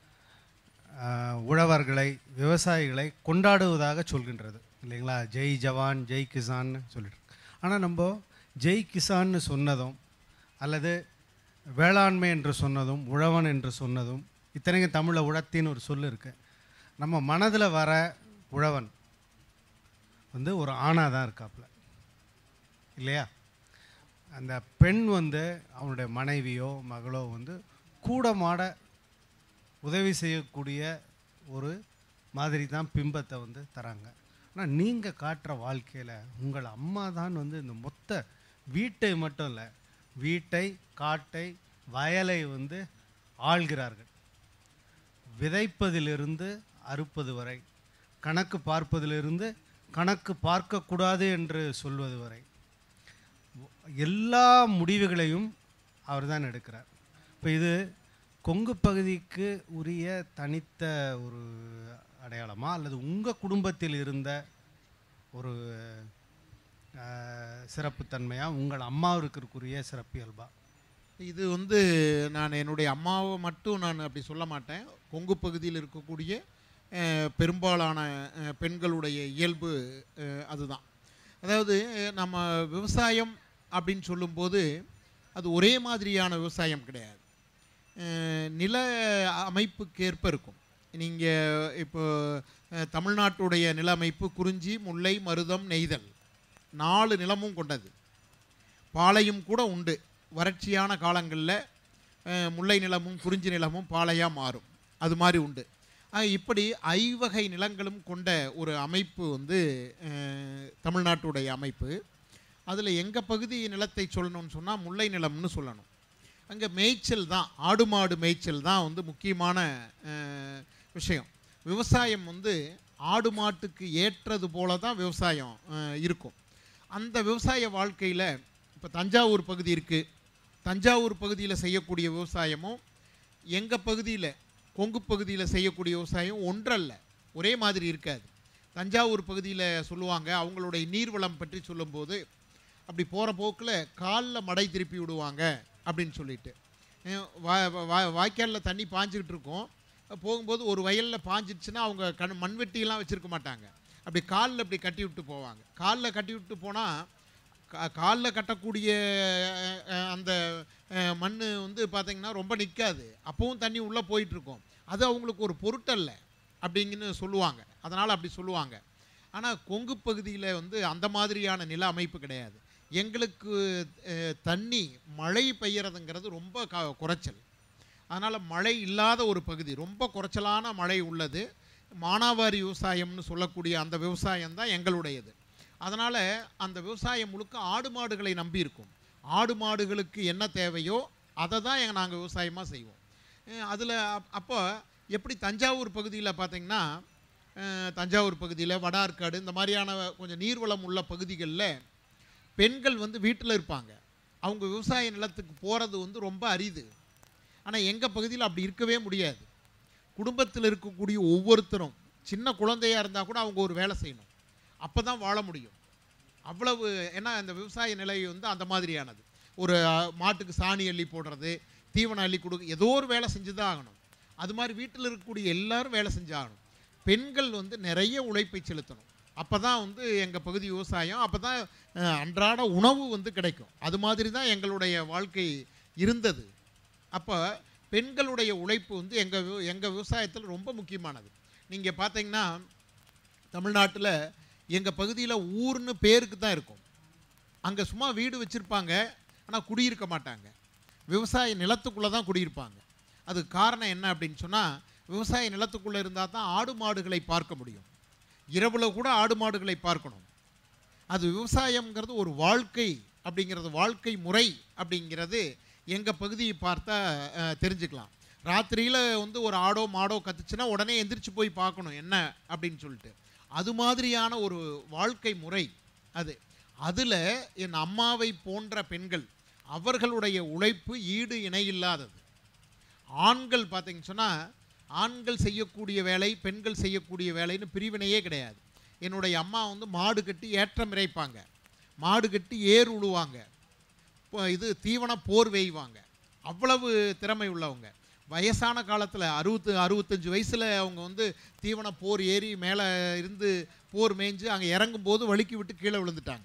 ஆ, உழவர்களை விவசாயிகளை கொண்டாடுவதாக சொல்கின்றது இல்லைங்களா ஜெய் ஜவான் ஜெய் கிசான்னு சொல்லிட்டு ஆனால் நம்ம ஜெய் கிசான்னு சொன்னதும் அல்லது வேளாண்மை என்று சொன்னதும் உழவன் என்று சொன்னதும் இத்தனைக்கும் தமிழில் உழத்தின்னு ஒரு சொல் இருக்கு நம்ம மனதில் வர உழவன் வந்து ஒரு ஆணாக தான் இருக்காப்புல இல்லையா அந்த பெண் வந்து அவனுடைய மனைவியோ மகளோ வந்து கூட மாட உதவி செய்யக்கூடிய ஒரு மாதிரி தான் பிம்பத்தை வந்து தராங்க ஆனால் நீங்கள் காட்டுற வாழ்க்கையில் உங்கள் அம்மா தான் வந்து இந்த மொத்த வீட்டை மட்டும் இல்லை வீட்டை காட்டை வயலை வந்து ஆள்கிறார்கள் விதைப்பதிலிருந்து அறுப்பது வரை கணக்கு பார்ப்பதிலிருந்து கணக்கு பார்க்கக்கூடாது என்று சொல்வது வரை எல்லா முடிவுகளையும் அவர்தான் எடுக்கிறார் இப்போ இது கொங்கு பகுதிக்கு உரிய தனித்த ஒரு அடையாளமா அல்லது உங்கள் குடும்பத்தில் இருந்த ஒரு அஹ், சிறப்புத்தன்மையா உங்கள் அம்மாவிற்குரிய சிறப்பியல்பா இது வந்து நான் என்னுடைய அம்மாவை மட்டும் நான் அப்படி சொல்ல மாட்டேன் கொங்கு பகுதியில் இருக்கக்கூடிய அஹ், பெரும்பாலான அஹ், பெண்களுடைய இயல்பு அஹ், அதுதான் அதாவது அஹ், நம்ம விவசாயம் அப்படின்னு சொல்லும்போது அது ஒரே மாதிரியான விவசாயம் கிடையாது அஹ், நில அமைப்புக்கேற்ப இருக்கும் நீங்கள் இப்போ அஹ், தமிழ்நாட்டுடைய நில அமைப்பு குறிஞ்சி முல்லை மருதம் நெய்தல் நாலு நிலமும் கொண்டது பாலையும் கூட உண்டு வறட்சியான காலங்களில் முல்லை நிலமும் குறிஞ்சி நிலமும் பாலையாக மாறும் அது மாதிரி உண்டு ஆக இப்படி ஐவகை நிலங்களும் கொண்ட ஒரு அமைப்பு வந்து அஹ், தமிழ்நாட்டுடைய அமைப்பு அதில் எங்கள் பகுதி நிலத்தை சொல்லணும்னு சொன்னால் முல்லை நிலம்னு சொல்லணும் அங்கே மேய்ச்சல் தான் ஆடு மாடு மேய்ச்சல் தான் வந்து முக்கியமான அஹ், விஷயம் விவசாயம் வந்து ஆடு மாட்டுக்கு ஏற்றது போல தான் விவசாயம் அஹ், இருக்கும் அந்த விவசாய வாழ்க்கையில் இப்போ தஞ்சாவூர் பகுதி இருக்குது தஞ்சாவூர் பகுதியில் செய்யக்கூடிய விவசாயமும் எங்கள் பகுதியில் கொங்கு பகுதியில் செய்யக்கூடிய விவசாயம் ஒன்றல்ல ஒரே மாதிரி இருக்காது தஞ்சாவூர் பகுதியில் சொல்லுவாங்க அவங்களுடைய நீர்வளம் பற்றி சொல்லும்போது அப்படி போகிற போக்கில் காலில் மடை திருப்பி விடுவாங்க அப்படின்னு சொல்லிட்டு அஹ் வா- வா- வாய்க்காலில் தண்ணி பாஞ்சுக்கிட்டு இருக்கும் போகும்போது ஒரு வயலில் பாஞ்சிடுச்சுன்னா அவங்க கண் மண்வெட்டியெல்லாம் வச்சுருக்க மாட்டாங்க அப்படி காலில் இப்படி கட்டி விட்டு போவாங்க காலில் கட்டி விட்டு போனால் காலில் கட்டக்கூடிய அஹ், அஹ், அந்த மண் வந்து பார்த்திங்கன்னா ரொம்ப நிற்காது அப்பவும் தண்ணி உள்ளே போயிட்டுருக்கும் அது அவங்களுக்கு ஒரு பொருட்டல்ல அப்படிங்கன்னு சொல்லுவாங்க அதனால் அப்படி சொல்லுவாங்க ஆனால் கொங்கு பகுதியில் வந்து அந்த மாதிரியான நில அமைப்பு கிடையாது எங்களுக்கு அஹ், தண்ணி மழை பெய்யறதுங்கிறது ரொம்ப க குறைச்சல் அதனால் மழை இல்லாத ஒரு பகுதி ரொம்ப குறைச்சலான மழை உள்ளது மானாவாரி விவசாயம்னு சொல்லக்கூடிய அந்த விவசாயம் தான் எங்களுடையது அதனால் அந்த விவசாயம் முழுக்க ஆடு மாடுகளை நம்பி இருக்கும் ஆடு மாடுகளுக்கு என்ன தேவையோ அதை தான் எங்கள் நாங்கள் விவசாயமாக செய்வோம் அதில் அப்போ எப்படி தஞ்சாவூர் பகுதியில் பார்த்தீங்கன்னா அஹ், தஞ்சாவூர் பகுதியில் வட ஆற்காடு இந்த மாதிரியான கொஞ்சம் நீர்வளம் உள்ள பகுதிகளில் பெண்கள் வந்து வீட்டில் இருப்பாங்க அவங்க விவசாய நிலத்துக்கு போகிறது வந்து ரொம்ப அரிது ஆனால் எங்கள் பகுதியில் அப்படி இருக்கவே முடியாது குடும்பத்தில் இருக்கக்கூடிய ஒவ்வொருத்தரும் சின்ன குழந்தையாக இருந்தால் கூட அவங்க ஒரு வேலை செய்யணும் அப்போ தான் வாழ முடியும் அவ்வளவு ஏன்னா இந்த விவசாய நிலை வந்து அந்த மாதிரியானது ஒரு அஹ், மாட்டுக்கு சாணி அள்ளி போடுறது தீவனம் அள்ளி கொடுக்க ஏதோ ஒரு வேலை செஞ்சு தான் ஆகணும் அது மாதிரி வீட்டில் இருக்கக்கூடிய எல்லாரும் வேலை செஞ்சாகணும் பெண்கள் வந்து நிறைய உழைப்பை செலுத்தணும் அப்போ தான் வந்து எங்கள் பகுதி விவசாயம் அப்போ தான் அன்றாட உணவு வந்து கிடைக்கும் அது மாதிரி தான் எங்களுடைய வாழ்க்கை இருந்தது அப்போ பெண்களுடைய உழைப்பு வந்து எங்கள் எங்கள் விவசாயத்தில் ரொம்ப முக்கியமானது நீங்கள் பார்த்தீங்கன்னா தமிழ்நாட்டில் எங்கள் பகுதியில் ஊர்னு பேருக்கு தான் இருக்கும் அங்கே சும்மா வீடு வச்சுருப்பாங்க ஆனால் குடியிருக்க மாட்டாங்க விவசாய நிலத்துக்குள்ளே தான் குடியிருப்பாங்க அதுக்கு காரணம் என்ன அப்படின்னு சொன்னால் விவசாய நிலத்துக்குள்ளே இருந்தால் தான் ஆடு மாடுகளை பார்க்க முடியும் இரவில் கூட ஆடு மாடுகளை பார்க்கணும் அது விவசாயம்ங்கிறது ஒரு வாழ்க்கை அப்படிங்கிறது வாழ்க்கை முறை அப்படிங்கிறது எங்கள் பகுதியை பார்த்தா அஹ், தெரிஞ்சுக்கலாம் ராத்திரியில் வந்து ஒரு ஆடோ மாடோ கத்துச்சுன்னா உடனே எந்திரிச்சு போய் பார்க்கணும் என்ன அப்படின்னு சொல்லிட்டு அது மாதிரியான ஒரு வாழ்க்கை முறை அது அதில் என் அம்மாவை போன்ற பெண்கள் அவர்களுடைய உழைப்பு ஈடு இணையில்லாதது ஆண்கள் பார்த்தீங்கன்னு சொன்னால் ஆண்கள் செய்யக்கூடிய வேலை பெண்கள் செய்யக்கூடிய வேலைன்னு பிரிவினையே கிடையாது என்னுடைய அம்மா வந்து மாடு கட்டி ஏற்றம் இறைப்பாங்க மாடு கட்டி ஏர் உழுவாங்க இப்போ இது தீவன போர் வேய்வாங்க அவ்வளவு திறமை உள்ளவங்க வயசான காலத்தில் அறுபத்து அறுபத்தஞ்சு வயசில் அவங்க வந்து தீவன போர் ஏறி மேலே இருந்து போர் மேய்ஞ்சு அங்கே இறங்கும்போது வழுக்கி விட்டு கீழே விழுந்துட்டாங்க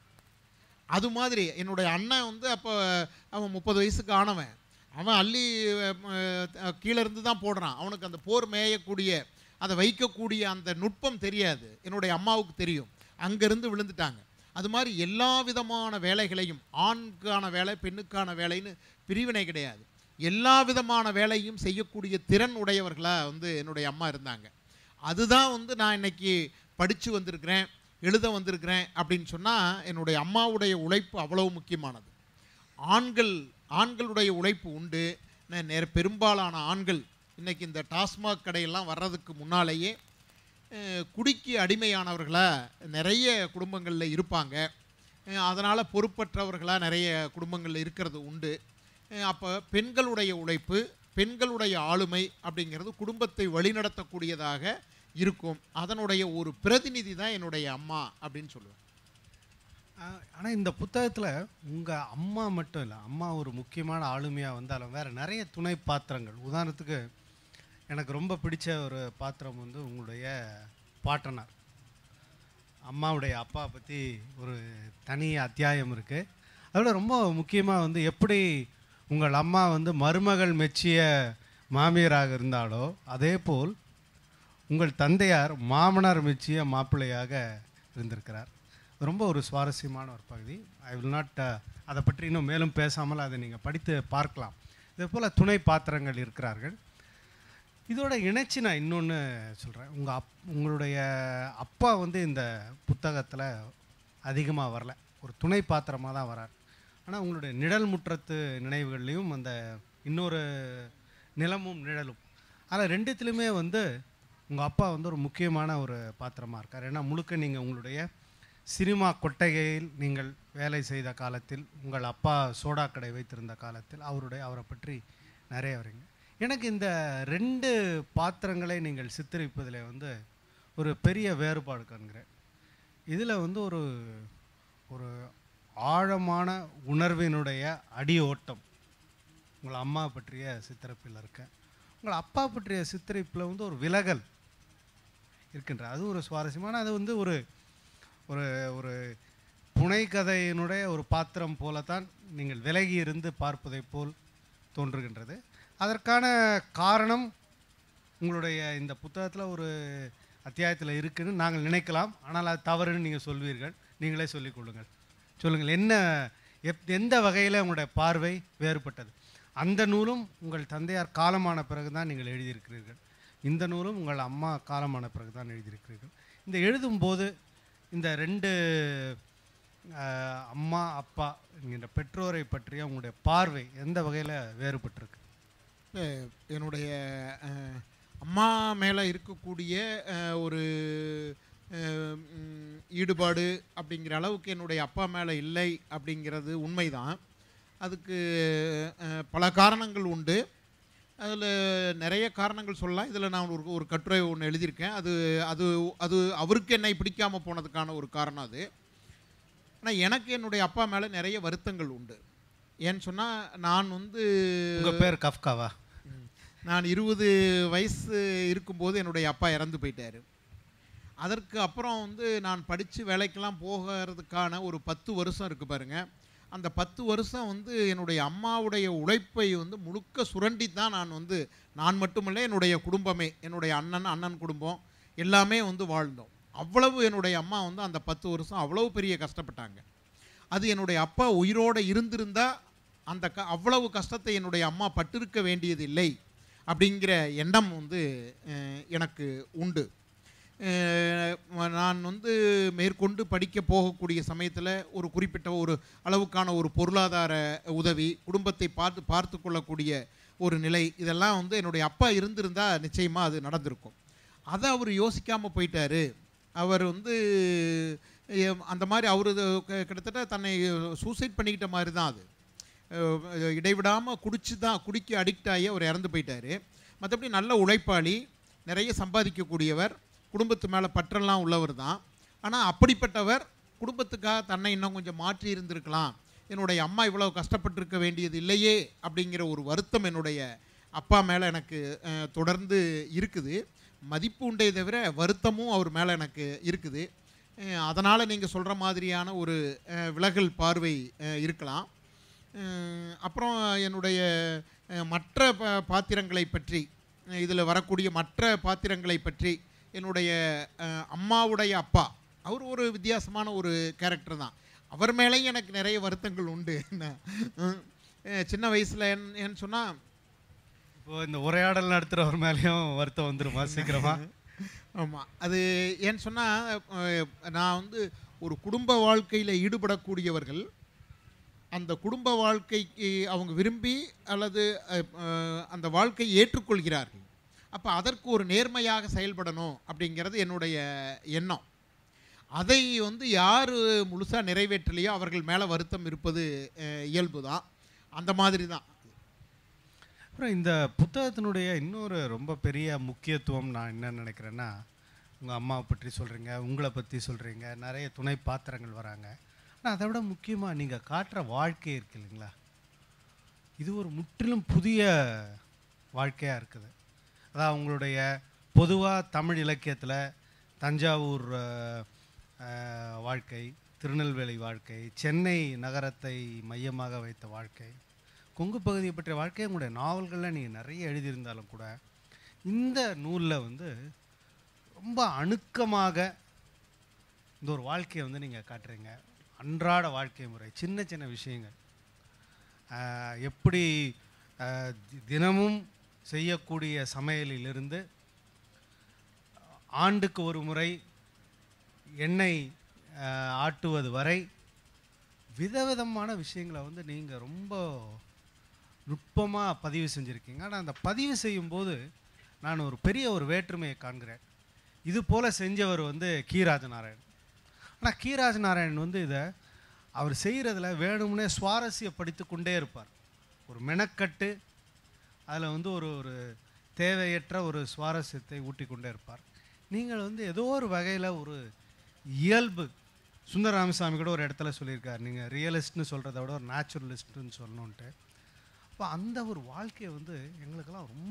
அது மாதிரி என்னுடைய அண்ணன் வந்து அப்போ அவன் முப்பது வயசுக்கு ஆனவன் அவன் அள்ளி அஹ், கீழே இருந்து தான் போடுறான் அவனுக்கு அந்த போர் மேயக்கூடிய அதை வைக்கக்கூடிய அந்த நுட்பம் தெரியாது என்னுடைய அம்மாவுக்கு தெரியும் அங்கேருந்து விழுந்துட்டாங்க அது மாதிரி எல்லா விதமான வேலைகளையும் ஆணுக்கான வேலை பெண்ணுக்கான வேலைன்னு பிரிவினை கிடையாது எல்லா விதமான வேலையும் செய்யக்கூடிய திறன் உடையவர்களாக வந்து என்னுடைய அம்மா இருந்தாங்க அதுதான் வந்து நான் இன்னைக்கு படித்து வந்திருக்கிறேன் எழுத வந்திருக்கிறேன் அப்படின்னு சொன்னால் என்னுடைய அம்மாவுடைய உழைப்பு அவ்வளவு முக்கியமானது ஆண்கள் ஆண்களுடைய உழைப்பு உண்டு நே- நேர பெரும்பாலான ஆண்கள் இன்னைக்கு இந்த டாஸ்மாக் கடையெல்லாம் வர்றதுக்கு முன்னாலேயே அஹ், குடிக்கு அடிமையானவர்களாக நிறைய குடும்பங்களில் இருப்பாங்க அதனால் பொறுப்பற்றவர்களாக நிறைய குடும்பங்களில் இருக்கிறது உண்டு அப்போ பெண்களுடைய உழைப்பு பெண்களுடைய ஆளுமை அப்படிங்கிறது குடும்பத்தை வழிநடத்தக்கூடியதாக இருக்கும் அதனுடைய ஒரு பிரதிநிதி தான் என்னுடைய அம்மா அப்படின்னு சொல்லுவேன் ஆனால் இந்த புத்தகத்தில் உங்கள் அம்மா மட்டும் இல்லை அம்மா ஒரு முக்கியமான ஆளுமையாக வந்தாலும் வேறு நிறைய துணை பாத்திரங்கள் உதாரணத்துக்கு எனக்கு ரொம்ப பிடிச்ச ஒரு பாத்திரம் வந்து உங்களுடைய பாட்டனார் அம்மாவுடைய அப்பா பற்றி ஒரு தனி அத்தியாயம் இருக்குது அதோட ரொம்ப முக்கியமாக வந்து எப்படி உங்கள் அம்மா வந்து மருமகள் மெச்சிய மாமியாராக இருந்தாலோ அதே போல் உங்கள் தந்தையார் மாமனார் மெச்சிய மாப்பிள்ளையாக இருந்திருக்கிறார் ரொம்ப ஒரு சுவாரஸ்யமான ஒரு பகுதி ஐ வில் நாட் அதை பற்றி இன்னும் மேலும் பேசாமல் அதை நீங்கள் படித்து பார்க்கலாம் இதே போல் துணை பாத்திரங்கள் இருக்கிறார்கள் இதோட இணைச்சி நான் இன்னொன்று சொல்கிறேன் உங்கள் அப் உங்களுடைய அப்பா வந்து இந்த புத்தகத்தில் அதிகமாக வரல ஒரு துணை பாத்திரமாக தான் வரார் ஆனால் உங்களுடைய நிழல் முற்றத்து நினைவுகள்லையும் அந்த இன்னொரு நிலமும் நிழலும் அதில் ரெண்டுத்துலையுமே வந்து உங்கள் அப்பா வந்து ஒரு முக்கியமான ஒரு பாத்திரமாக இருக்கார் ஏன்னா முழுக்க நீங்கள் உங்களுடைய சினிமா கொட்டகையில் நீங்கள் வேலை செய்த காலத்தில் உங்கள் அப்பா சோடா கடை வைத்திருந்த காலத்தில் அவருடைய அவரை பற்றி நிறைய வரீங்க எனக்கு இந்த ரெண்டு பாத்திரங்களை நீங்கள் சித்தரிப்பதில் வந்து ஒரு பெரிய வேறுபாடு காண்கிறேன் இதில் வந்து ஒரு ஒரு ஆழமான உணர்வினுடைய அடியோட்டம் உங்கள் அம்மா பற்றிய சித்தரிப்பில் இருக்க உங்கள் அப்பா பற்றிய சித்தரிப்பில் வந்து ஒரு விலகல் இருக்கின்ற அது ஒரு சுவாரஸ்யமான அது வந்து ஒரு ஒரு ஒரு புனைக்கதையினுடைய ஒரு பாத்திரம் போலத்தான் நீங்கள் விலகி இருந்து பார்ப்பதைப் போல் தோன்றுகின்றது அதற்கான காரணம் உங்களுடைய இந்த புத்தகத்தில் ஒரு அத்தியாயத்தில் இருக்குன்னு நாங்கள் நினைக்கலாம் ஆனால் அது தவறுன்னு நீங்கள் சொல்வீர்கள் நீங்களே சொல்லிக் கொள்ளுங்கள் சொல்லுங்கள் என்ன எப் எந்த வகையில் உங்களுடைய பார்வை வேறுபட்டது அந்த நூலும் உங்கள் தந்தையார் காலமான பிறகு தான் நீங்கள் எழுதியிருக்கிறீர்கள் இந்த நூலும் உங்கள் அம்மா காலமான பிறகு தான் எழுதியிருக்கிறீர்கள் இந்த எழுதும்போது இந்த ரெண்டு ஆஹ், அம்மா அப்பா என்கின்ற பெற்றோரை பற்றிய உங்களுடைய பார்வை எந்த வகையில் வேறுபட்டிருக்கு அஹ் என்னுடைய அஹ், அம்மா மேலே இருக்கக்கூடிய அஹ், ஒரு அஹ், ம், ஈடுபாடு அப்படிங்கிற அளவுக்கு என்னுடைய அப்பா மேலே இல்லை அப்படிங்கிறது உண்மைதான் அதுக்கு அஹ், பல காரணங்கள் உண்டு அதில் நிறைய காரணங்கள் சொல்லலாம் இதில் நான் ஒரு ஒரு கட்டுரை ஒன்று எழுதியிருக்கேன் அது அது அது அவருக்கு என்னை பிடிக்காமல் போனதுக்கான ஒரு காரணம் அது ஆனால் எனக்கு என்னுடைய அப்பா மேலே நிறைய வருத்தங்கள் உண்டு ஏன்னு சொன்னால் நான் வந்து உங்க பேர் கஃப்காவா நான் இருபது வயசு இருக்கும்போது என்னுடைய அப்பா இறந்து போயிட்டார் அதற்கு அப்புறம் வந்து நான் படித்து வேலைக்கெல்லாம் போகிறதுக்கான ஒரு பத்து வருஷம் இருக்குது பாருங்க அந்த பத்து வருஷம் வந்து என்னுடைய அம்மாவுடைய உழைப்பை வந்து முழுக்க சுரண்டி தான் நான் வந்து நான் மட்டுமில்லை என்னுடைய குடும்பமே என்னுடைய அண்ணன் அண்ணன் குடும்பம் எல்லாமே வந்து வாழ்ந்தோம் அவ்வளவு என்னுடைய அம்மா வந்து அந்த பத்து வருஷம் அவ்வளவு பெரிய கஷ்டப்பட்டாங்க அது என்னுடைய அப்பா உயிரோடு இருந்திருந்தா அந்த க அவ்வளவு கஷ்டத்தை என்னுடைய அம்மா பட்டிருக்க வேண்டியது இல்லை அப்படிங்கிற எண்ணம் வந்து அஹ், எனக்கு உண்டு அஹ், நான் வந்து மேற்கொண்டு படிக்க போகக்கூடிய சமயத்தில் ஒரு குறிப்பிட்ட ஒரு அளவுக்கான ஒரு பொருளாதார உதவி குடும்பத்தை பார்த்து பார்த்து கொள்ளக்கூடிய ஒரு நிலை இதெல்லாம் வந்து என்னுடைய அப்பா இருந்திருந்தால் நிச்சயமாக அது நடந்திருக்கும் அதை அவர் யோசிக்காமல் போயிட்டாரு அவர் வந்து எம், அந்த மாதிரி அவர் கிட்டத்தட்ட தன்னை சூசைட் பண்ணிக்கிட்ட மாதிரி தான் அது அஹ், இடைவிடாமல் குடிச்சு தான் குடிக்க அடிக்ட் ஆகி அவர் இறந்து போயிட்டார் மற்றபடி நல்ல உழைப்பாளி நிறைய சம்பாதிக்கக்கூடியவர் குடும்பத்து மேலே பற்றெல்லாம் உள்ளவர் தான் ஆனால் அப்படிப்பட்டவர் குடும்பத்துக்காக தன்னை இன்னும் கொஞ்சம் மாற்றி இருந்திருக்கலாம் என்னுடைய அம்மா இவ்வளவு கஷ்டப்பட்டிருக்க வேண்டியது இல்லையே அப்படிங்கிற ஒரு வருத்தம் என்னுடைய அப்பா மேலே எனக்கு அஹ், தொடர்ந்து இருக்குது மதிப்பு உண்டே தவிர வருத்தமும் அவர் மேலே எனக்கு இருக்குது அதனால் நீங்கள் சொல்கிற மாதிரியான ஒரு அஹ், விலகல் பார்வை அஹ், இருக்கலாம் அஹ், அப்புறம் என்னுடைய அஹ், மற்ற ப- பாத்திரங்களை பற்றி இதில் வரக்கூடிய மற்ற பாத்திரங்களை பற்றி என்னுடைய அஹ், அம்மாவுடைய அப்பா அவர் ஒரு வித்தியாசமான ஒரு கேரக்டர் தான் அவர் மேலேயும் எனக்கு நிறைய வருத்தங்கள் உண்டு என்ன அஹ், சின்ன வயசில் என் ஏன்னு சொன்னால் இப்போ இந்த உரையாடல் நடத்துறவர் மேலேயும் வருத்தம் வந்துருமா சீக்கிரமா ஆமாம் அது ஏன்னு சொன்னால் நான் வந்து ஒரு குடும்ப வாழ்க்கையில் ஈடுபடக்கூடியவர்கள் அந்த குடும்ப வாழ்க்கைக்கு அவங்க விரும்பி அல்லது அஹ், அஹ், அந்த வாழ்க்கையை ஏற்றுக்கொள்கிறார்கள் அப்போ அதற்கு ஒரு நேர்மையாக செயல்படணும் அப்படிங்கிறது என்னுடைய எண்ணம் அதை வந்து யார் முழுசாக நிறைவேற்றலையோ அவர்கள் மேலே வருத்தம் இருப்பது இயல்பு தான் அந்த மாதிரி தான் அப்புறம் இந்த புத்தகத்தினுடைய இன்னொரு ரொம்ப பெரிய முக்கியத்துவம் நான் என்ன நினைக்கிறேன்னா உங்கள் அம்மாவை பற்றி சொல்கிறீங்க உங்களை பற்றி சொல்கிறீங்க நிறைய துணை பாத்திரங்கள் வராங்க ஆனால் அதை விட முக்கியமாக நீங்கள் காட்டுற வாழ்க்கை இருக்கு இல்லைங்களா இது ஒரு முற்றிலும் புதிய வாழ்க்கையாக இருக்குது அதான் உங்களுடைய பொதுவாக தமிழ் இலக்கியத்தில் தஞ்சாவூர் அஹ், அஹ், வாழ்க்கை திருநெல்வேலி வாழ்க்கை சென்னை நகரத்தை மையமாக வைத்த வாழ்க்கை கொங்கு பகுதியை பற்றிய வாழ்க்கை உங்களுடைய நாவல்களில் நீங்கள் நிறைய எழுதியிருந்தாலும் கூட இந்த நூலில் வந்து ரொம்ப அணுக்கமாக இந்த ஒரு வாழ்க்கையை வந்து நீங்கள் காட்டுறீங்க அன்றாட வாழ்க்கை முறை சின்ன சின்ன விஷயங்கள் ஆஹ் எப்படி ஆஹ் தி- தினமும் செய்யக்கூடிய சமையலிலிருந்து ஆண்டுக்கு ஒரு முறை எண்ணெய் ஆஹ் ஆட்டுவது வரை விதவிதமான விஷயங்களை வந்து நீங்கள் ரொம்ப நுட்பமாக பதிவு செஞ்சுருக்கீங்க ஆனால் அந்த பதிவு செய்யும்போது நான் ஒரு பெரிய ஒரு வேற்றுமையை காண்கிறேன் இது போல் செஞ்சவர் வந்து கீராஜ நாராயணன் ஆனால் கீராஜ நாராயணன் வந்து இதை அவர் செய்கிறதுல வேணும்னே சுவாரஸ்யப்படுத்தி கொண்டே இருப்பார் ஒரு மெனக்கட்டு அதில் வந்து ஒரு ஒரு தேவையற்ற ஒரு சுவாரஸ்யத்தை ஊட்டி கொண்டே இருப்பார் நீங்கள் வந்து ஏதோ ஒரு வகையில் ஒரு இயல்பு சுந்தர ராமசாமி கூட ஒரு இடத்துல சொல்லியிருக்கார் நீங்கள் ரியலிஸ்ட்னு சொல்கிறத விட ஒரு நேச்சுரலிஸ்ட்னு சொல்லணுன்ட்டு அப்போ அந்த ஒரு வாழ்க்கையை வந்து எங்களுக்கெல்லாம் ரொம்ப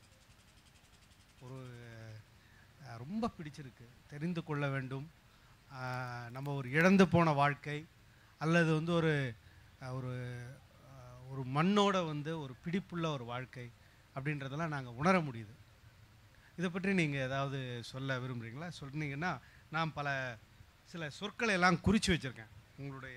ஒரு அஹ், ரொம்ப பிடிச்சிருக்கு தெரிந்து கொள்ள வேண்டும் அஹ், நம்ம ஒரு இழந்து போன வாழ்க்கை அல்லது வந்து ஒரு அஹ், ஒரு அஹ், ஒரு மண்ணோட வந்து ஒரு பிடிப்புள்ள ஒரு வாழ்க்கை அப்படின்றதெல்லாம் நாங்கள் உணர முடியுது இதை பற்றி நீங்கள் ஏதாவது சொல்ல விரும்புகிறீங்களா சொன்னீங்கன்னா நான் பல சில சொற்களை எல்லாம் குறித்து வச்சுருக்கேன் உங்களுடைய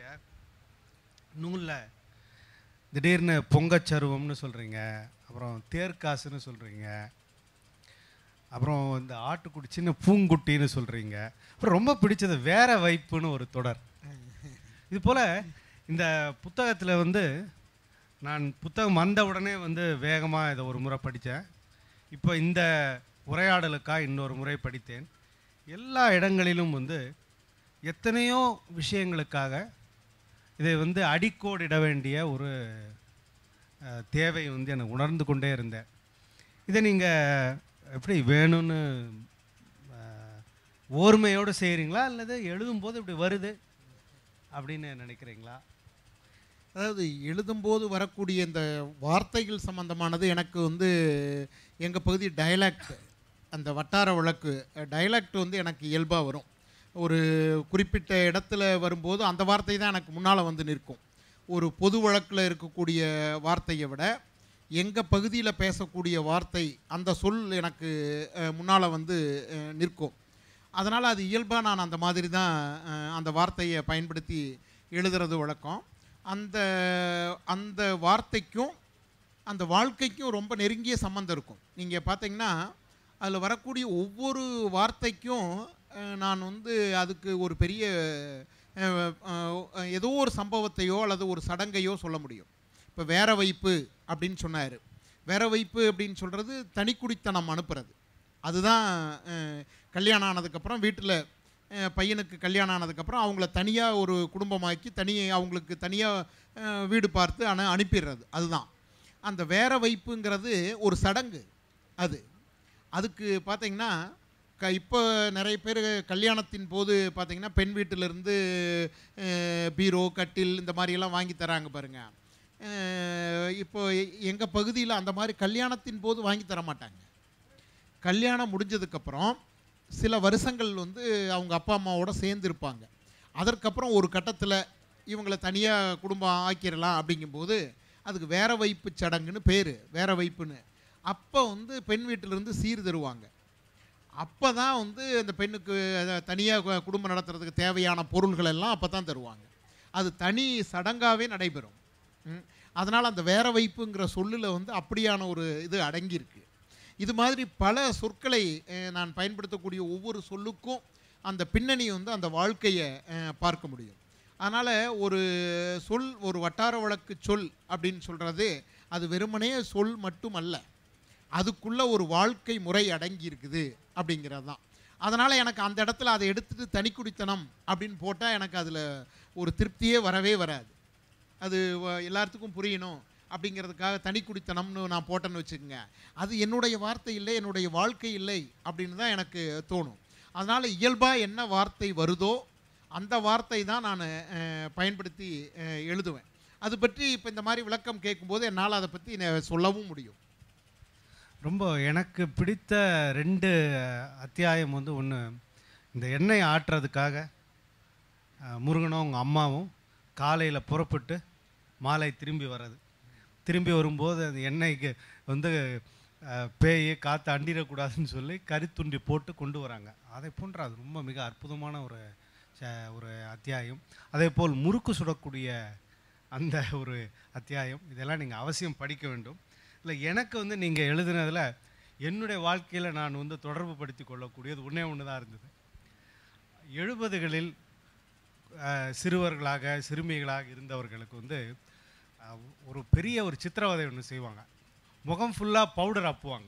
நூலில் திடீர்னு பொங்கச்சருவம்னு சொல்கிறீங்க அப்புறம் தேர்க்காசுன்னு சொல்கிறீங்க அப்புறம் இந்த ஆட்டுக்குடி சின்ன பூங்குட்டின்னு சொல்கிறீங்க அப்புறம் ரொம்ப பிடிச்சது வேற வைப்புன்னு ஒரு தொடர் இது போல் இந்த புத்தகத்தில் வந்து நான் புத்தகம் வந்த உடனே வந்து வேகமாக இதை ஒரு முறை படித்தேன் இப்போ இந்த உரையாடலுக்காக இன்னொரு முறை படித்தேன் எல்லா இடங்களிலும் வந்து எத்தனையோ விஷயங்களுக்காக இதை வந்து அடிக்கோடிட வேண்டிய ஒரு அஹ், தேவை வந்து எனக்கு உணர்ந்து கொண்டே இருந்தேன் இதை நீங்கள் எப்படி வேணும்னு அஹ், ஓர்மையோடு செய்கிறீங்களா அல்லது எழுதும்போது இப்படி வருது அப்படின்னு நினைக்கிறீங்களா அதாவது எழுதும்போது வரக்கூடிய இந்த வார்த்தைகள் சம்பந்தமானது எனக்கு வந்து எங்கள் பகுதி டயலாக்ட் அந்த வட்டார வழக்கு டயலாக்ட் வந்து எனக்கு இயல்பாக வரும் ஒரு குறிப்பிட்ட இடத்துல வரும்போது அந்த வார்த்தை தான் எனக்கு முன்னால் வந்து நிற்கும் ஒரு பொது வழக்கில் இருக்கக்கூடிய வார்த்தையை விட எங்கள் பகுதியில் பேசக்கூடிய வார்த்தை அந்த சொல் எனக்கு முன்னால் வந்து அஹ், நிற்கும் அதனால் அது இயல்பாக நான் அந்த மாதிரி தான் அஹ், அந்த வார்த்தையை பயன்படுத்தி எழுதுறது வழக்கம் அந்த அந்த வார்த்தைக்கும் அந்த வாழ்க்கைக்கும் ரொம்ப நெருங்கிய சம்மந்தம் இருக்கும் நீங்கள் பார்த்தீங்கன்னா அதில் வரக்கூடிய ஒவ்வொரு வார்த்தைக்கும் அஹ், நான் வந்து அதுக்கு ஒரு பெரிய அஹ், அஹ், ஏதோ ஒரு சம்பவத்தையோ அல்லது ஒரு சடங்கையோ சொல்ல முடியும் இப்போ வேற வைப்பு அப்படின்னு சொன்னார் வேற வைப்பு அப்படின்னு சொல்கிறது தனிக்குடித்தனம் அனுப்புறது அதுதான் அஹ், கல்யாணம் ஆனதுக்கப்புறம் வீட்டில் பையனுக்கு கல்யாணம் ஆனதுக்கப்புறம் அவங்கள தனியாக ஒரு குடும்பமாக்கி தனி அவங்களுக்கு தனியாக வீடு பார்த்து அனு அனுப்பிடுறது அதுதான் அந்த வேற வைப்புங்கிறது ஒரு சடங்கு அது அதுக்கு பார்த்தீங்கன்னா க இப்போ நிறைய பேர் கல்யாணத்தின் போது பார்த்தீங்கன்னா பெண் வீட்டிலிருந்து அஹ், பீரோ கட்டில் இந்த மாதிரியெல்லாம் வாங்கி தராங்க பாருங்க அஹ், இப்போ எங்கள் பகுதியில் அந்த மாதிரி கல்யாணத்தின் போது வாங்கி தர மாட்டாங்க கல்யாணம் முடிஞ்சதுக்கப்புறம் சில வருஷங்கள் வந்து அவங்க அப்பா அம்மாவோட சேர்ந்து இருப்பாங்க அதற்கப்புறம் ஒரு கட்டத்தில் இவங்களை தனியாக குடும்பம் ஆக்கிடலாம் அப்படிங்கும்போது அதுக்கு வேற வைப்பு சடங்குன்னு பேர் வேற வைப்புன்னு அப்போ வந்து பெண் வீட்டிலிருந்து சீர் தருவாங்க அப்போ தான் வந்து அந்த பெண்ணுக்கு தனியாக குடும்பம் நடத்துறதுக்கு தேவையான பொருள்கள் எல்லாம் அப்போ தான் தருவாங்க அது தனி சடங்காகவே நடைபெறும் அதனால் அந்த வேற வைப்புங்கிற சொல்லில் வந்து அப்படியான ஒரு இது அடங்கியிருக்கு இது மாதிரி பல சொற்களை அஹ், நான் பயன்படுத்தக்கூடிய ஒவ்வொரு சொல்லுக்கும் அந்த பின்னணி வந்து அந்த வாழ்க்கையை அஹ், பார்க்க முடியும் அதனால் ஒரு சொல் ஒரு வட்டார வழக்கு சொல் அப்படின்னு சொல்கிறது அது வெறுமனே சொல் மட்டும் அல்ல அதுக்குள்ள ஒரு வாழ்க்கை முறை அடங்கி இருக்குது அப்படிங்கிறது தான் அதனால் எனக்கு அந்த இடத்துல அதை எடுத்துட்டு தனிக்குடித்தனம் அப்படின்னு போட்டால் எனக்கு அதில் ஒரு திருப்தியே வரவே வராது அது வ- எல்லாத்துக்கும் புரியணும் அப்படிங்கிறதுக்காக தனி குடித்தனம்னு நான் போட்டேன்னு வச்சுக்கோங்க அது என்னுடைய வார்த்தை இல்லை என்னுடைய வாழ்க்கை இல்லை அப்படின்னு தான் எனக்கு தோணும் அதனால் இயல்பாக என்ன வார்த்தை வருதோ அந்த வார்த்தை தான் நான் பயன்படுத்தி அஹ், எழுதுவேன் அது பற்றி இப்போ இந்த மாதிரி விளக்கம் கேட்கும்போது என்னால் அதை பற்றி நெ- சொல்லவும் முடியும் ரொம்ப எனக்கு பிடித்த ரெண்டு அத்தியாயம் வந்து ஒன்று இந்த எண்ணெய் ஆட்டுறதுக்காக அஹ், முருகனும் அவங்க அம்மாவும் காலையில் புறப்பட்டு மாலை திரும்பி வர்றது திரும்பி வரும்போது அந்த எண்ணெய்க்கு வந்து அஹ், பேய் காற்று அண்டிடக்கூடாதுன்னு சொல்லி கரித்துண்டி போட்டு கொண்டு வராங்க அதை போன்ற அது ரொம்ப மிக அற்புதமான ஒரு ச- ஒரு அத்தியாயம் அதே போல் முறுக்கு சுடக்கூடிய அந்த ஒரு அத்தியாயம் இதெல்லாம் நீங்கள் அவசியம் படிக்க வேண்டும் இல்லை எனக்கு வந்து நீங்கள் எழுதுனதில் என்னுடைய வாழ்க்கையில் நான் வந்து தொடர்பு படுத்தி கொள்ளக்கூடியது ஒன்றே ஒன்று தான் இருந்தது எழுபதுகளில் அஹ், சிறுவர்களாக சிறுமிகளாக இருந்தவர்களுக்கு வந்து அஹ், ஒரு பெரிய ஒரு சித்திரவதை ஒன்று செய்வாங்க முகம் ஃபுல்லாக பவுடர் அப்புவாங்க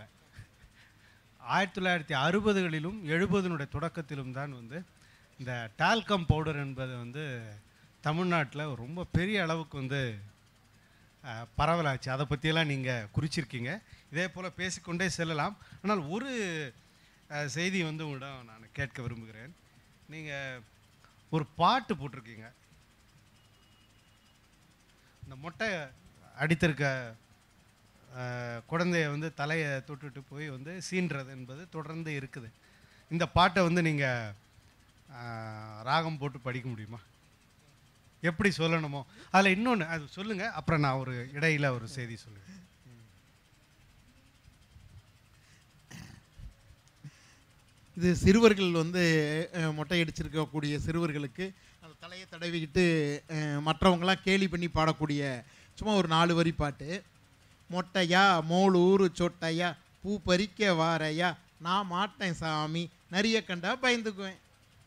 ஆயிரத்தி தொள்ளாயிரத்தி அறுபதுகளிலும் எழுபதுனுடைய தொடக்கத்திலும் தான் வந்து இந்த டால்கம் பவுடர் என்பது வந்து தமிழ்நாட்டில் ரொம்ப பெரிய அளவுக்கு வந்து அஹ், பரவலாச்சு அதை பற்றியெல்லாம் நீங்கள் குறிச்சிருக்கீங்க இதே போல் பேசிக்கொண்டே செல்லலாம் ஆனால் ஒரு அஹ், செய்தி வந்து உங்களிடம் நான் கேட்க விரும்புகிறேன் நீங்கள் ஒரு பாட்டு போட்டிருக்கீங்க இந்த மொட்டை அடித்திருக்க அஹ், குழந்தைய வந்து தலையை தொட்டுட்டு போய் வந்து சீன்றது என்பது தொடர்ந்து இருக்குது இந்த பாட்டை வந்து நீங்கள் ராகம் போட்டு படிக்க முடியுமா எப்படி சொல்லணுமோ அதில் இன்னொன்று அது சொல்லுங்கள் அப்புறம் நான் ஒரு இடையில ஒரு செய்தி சொல்லுவேன் இது சிறுவர்கள் வந்து அஹ், மொட்டை அடிச்சிருக்கக்கூடிய சிறுவர்களுக்கு அந்த தலையை தடவிக்கிட்டு அஹ், மற்றவங்களாம் கேலி பண்ணி பாடக்கூடிய சும்மா ஒரு நாலு வரி பாட்டு மொட்டையா மோளூரு சொட்டையா பூ பறிக்க வாரையா நான் மாட்டேன் சாமி நிறைய கண்டா பயந்துக்குவேன்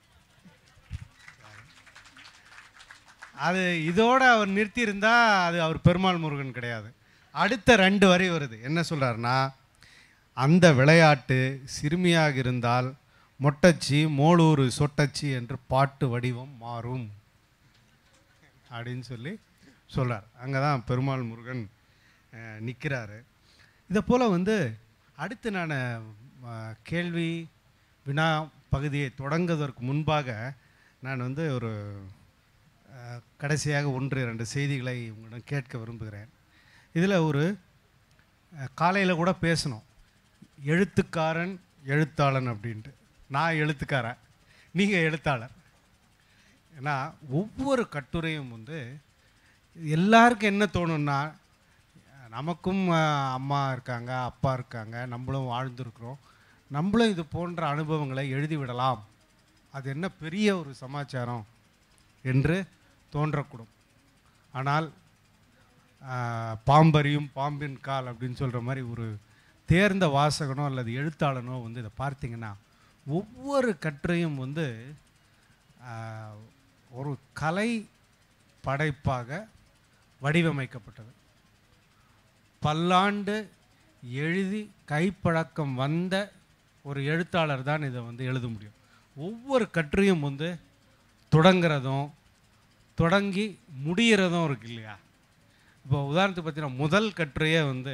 அது இதோட அவர் நிறுத்தியிருந்தா அது அவர் பெருமாள் முருகன் கிடையாது அடுத்த ரெண்டு வரி வருது என்ன சொல்றாருன்னா அந்த விளையாட்டு சிறுமியாக இருந்தால் மொட்டச்சி மோளூரு சொட்டச்சி என்று பாட்டு வடிவம் மாறும் அப்படின்னு சொல்லி சொல்றார் அங்கே தான் பெருமாள் முருகன் நிற்கிறாரு இதை போல் வந்து அடுத்து நான் கேள்வி வினா பகுதியை தொடங்குவதற்கு முன்பாக நான் வந்து ஒரு அஹ், கடைசியாக ஒன்று இரண்டு செய்திகளை உங்களிடம் கேட்க விரும்புகிறேன் இதில் ஒரு காலையில் கூட பேசணும் எழுத்துக்காரன் எழுத்தாளன் அப்படின்ட்டு நான் எழுத்துக்காரன் நீங்கள் எழுத்தாளர் ஏன்னா ஒவ்வொரு கட்டுரையும் வந்து எல்லாருக்கும் என்ன தோணும்னா நமக்கும் அஹ், அம்மா இருக்காங்க அப்பா இருக்காங்க நம்மளும் வாழ்ந்துருக்குறோம் நம்மளும் இது போன்ற அனுபவங்களை எழுதிவிடலாம் அது என்ன பெரிய ஒரு சமாச்சாரம் என்று தோன்றக்கூடும் ஆனால் ஆஹ், பாம்பரியும் பாம்பின் கால் அப்படின்னு சொல்கிற மாதிரி ஒரு தேர்ந்த வாசகனோ அல்லது எழுத்தாளனோ வந்து இதை பார்த்தீங்கன்னா ஒவ்வொரு கட்டுரையும் வந்து ஆஹ், ஒரு கலை படைப்பாக வடிவமைக்கப்பட்டது பல்லாண்டு எழுதி கைப்பழக்கம் வந்த ஒரு எழுத்தாளர் தான் இதை வந்து எழுத முடியும் ஒவ்வொரு கட்டுரையும் வந்து தொடங்குறதும் தொடங்கி முடிகிறதும் இருக்கு இல்லையா இப்போ உதாரணத்துக்கு பார்த்தீங்கன்னா முதல் கட்டுரையே வந்து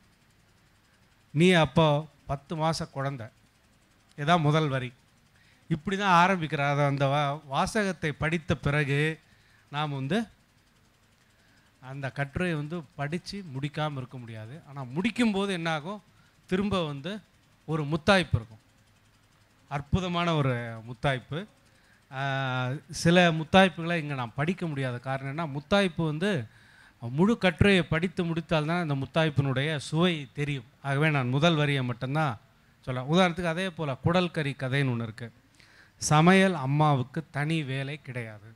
நீ அப்போ பத்து மாத குழந்தை இதான் முதல் வரி இப்படி தான் ஆரம்பிக்கிறார் அதை அந்த வா வாசகத்தை படித்த பிறகு நாம் வந்து அந்த கட்டுரையை வந்து படித்து முடிக்காமல் இருக்க முடியாது ஆனால் முடிக்கும்போது என்னாகும் திரும்ப வந்து ஒரு முத்தாய்ப்பு இருக்கும் அற்புதமான ஒரு முத்தாய்ப்பு ஆஹ், சில முத்தாய்ப்புகளை இங்கே நான் படிக்க முடியாத காரணம் என்ன முத்தாய்ப்பு வந்து முழு கட்டுரையை படித்து முடித்தால்தான் அந்த முத்தாய்ப்பினுடைய சுவை தெரியும் ஆகவே நான் முதல் வரியை மட்டும்தான் சொல்ல உதாரணத்துக்கு அதே போல் குடல் கறி கதைன்னு ஒன்று இருக்குது சமையல் அம்மாவுக்கு தனி வேலை கிடையாது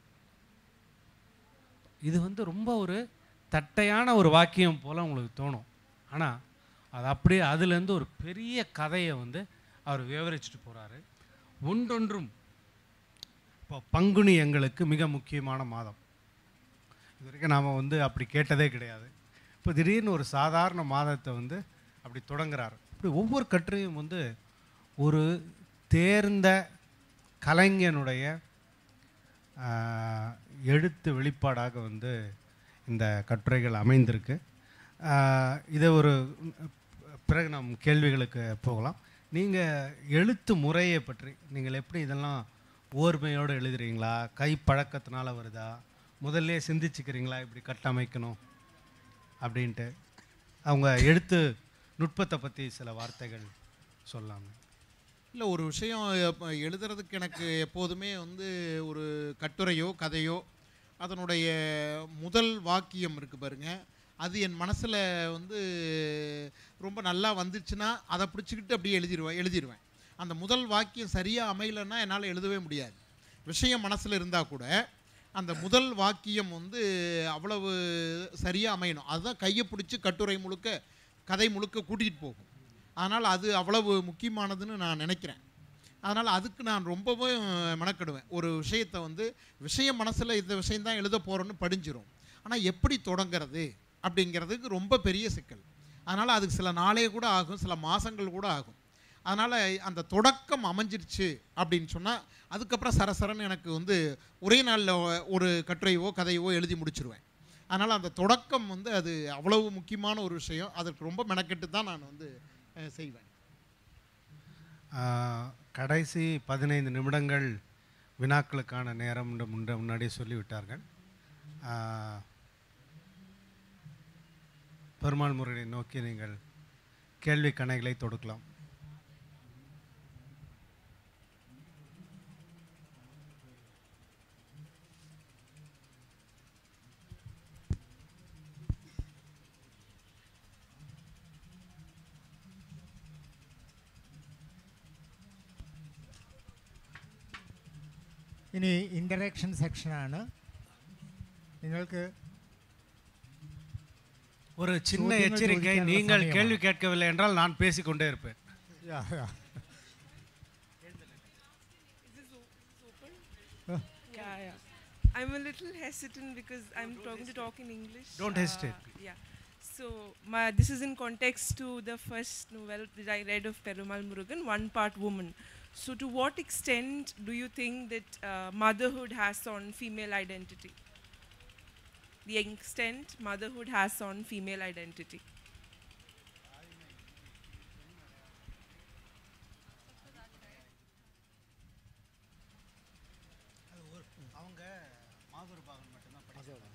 இது வந்து ரொம்ப ஒரு தட்டையான ஒரு வாக்கியம் போல் உங்களுக்கு தோணும் ஆனால் அது அப்படியே அதுலேருந்து ஒரு பெரிய கதையை வந்து அவர் விவரிச்சுட்டு போகிறாரு ஒன்றொன்றும் இப்போ பங்குனி எங்களுக்கு மிக முக்கியமான மாதம் இது வரைக்கும் நாம் வந்து அப்படி கேட்டதே கிடையாது இப்போ திடீர்னு ஒரு சாதாரண மாதத்தை வந்து அப்படி தொடங்குறாரு இப்படி ஒவ்வொரு கட்டுரையும் வந்து ஒரு தேர்ந்த கலைஞனுடைய ஆஹ், எழுத்து வெளிப்பாடாக வந்து இந்த கட்டுரைகள் அமைந்திருக்கு ஆஹ், இதை ஒரு பிறகு நாம் கேள்விகளுக்கு போகலாம் நீங்கள் எழுத்து முறையை பற்றி நீங்கள் எப்படி இதெல்லாம் ஓர்மையோடு எழுதுறீங்களா கை பழக்கத்தினால வருதா முதல்ல சிந்திச்சுக்கிறீங்களா இப்படி கட்டமைக்கணும் அப்படின்ட்டு அவங்க எழுத்து நுட்பத்தை பற்றி சில வார்த்தைகள் சொல்லலாமே இல்லை ஒரு விஷயம் எப்ப எழுதுறதுக்கு எனக்கு எப்போதுமே வந்து ஒரு கட்டுரையோ கதையோ அதனுடைய முதல் வாக்கியம் இருக்குது பாருங்க அது என் மனசில் வந்து ரொம்ப நல்லா வந்துச்சுன்னா அதை பிடிச்சிக்கிட்டு அப்படியே எழுதிடுவேன் எழுதிடுவேன் அந்த முதல் வாக்கியம் சரியாக அமையலைன்னா என்னால் எழுதவே முடியாது விஷயம் மனசில் இருந்தால் கூட அந்த முதல் வாக்கியம் வந்து அவ்வளவு சரியாக அமையணும் அதுதான் கையை பிடிச்சி கட்டுரை முழுக்க கதை முழுக்க கூட்டிகிட்டு போகும் அதனால் அது அவ்வளவு முக்கியமானதுன்னு நான் நினைக்கிறேன் அதனால் அதுக்கு நான் ரொம்பவும் மெனக்கெடுவேன் ஒரு விஷயத்தை வந்து விஷயம் மனசில் இந்த விஷயம் தான் எழுத போகிறோன்னு படிஞ்சிரும் ஆனால் எப்படி தொடங்கிறது அப்படிங்கிறதுக்கு ரொம்ப பெரிய சிக்கல் அதனால் அதுக்கு சில நாளே கூட ஆகும் சில மாதங்கள் கூட ஆகும் அதனால் அந்த தொடக்கம் அமைஞ்சிருச்சு அப்படின்னு சொன்னால் அதுக்கப்புறம் சரசரன்னு எனக்கு வந்து ஒரே நாளில் ஒரு கட்டுரையோ கதையோ எழுதி முடிச்சிருவேன் அதனால் அந்த தொடக்கம் வந்து அது அவ்வளவு முக்கியமான ஒரு விஷயம் அதற்கு ரொம்ப மெனக்கெட்டு தான் நான் வந்து அஹ், செய்வேன் ஆஹ், கடைசி பதினைந்து நிமிடங்கள் வினாக்களுக்கான நேரம் என்று முன்ன முன்னாடியே சொல்லிவிட்டார்கள் ஆஹ், பெருமாள் முருகனை நோக்கி நீங்கள் கேள்வி கணைகளை தொடுக்கலாம் ഇനി ഇൻ്ററാക്ഷൻ സെക്ഷനാണ് നിങ്ങൾക്ക് ஒரு சின்ன ചോദ്യങ്ങൾ எச்சரிக்கை ചോദിക്കാനുള്ള நீங்கள் സമയമാണ്. கேள்வி கேட்கவில்லை என்றால் நான் பேசிக்கொண்டே இருப்பேன் Yeah, yeah. Yeah, yeah. I'm a little hesitant because I'm talking to talk in English. Don't hesitate. Uh, yeah. So my, this is in context to the first novel that I read of Perumal Murugan, One Part Woman. So to what extent do you think that uh, motherhood has on female identity? The extent motherhood has on female identity. அவங்க மாதூர் பாகன் மட்டும்தான் படிச்சாங்க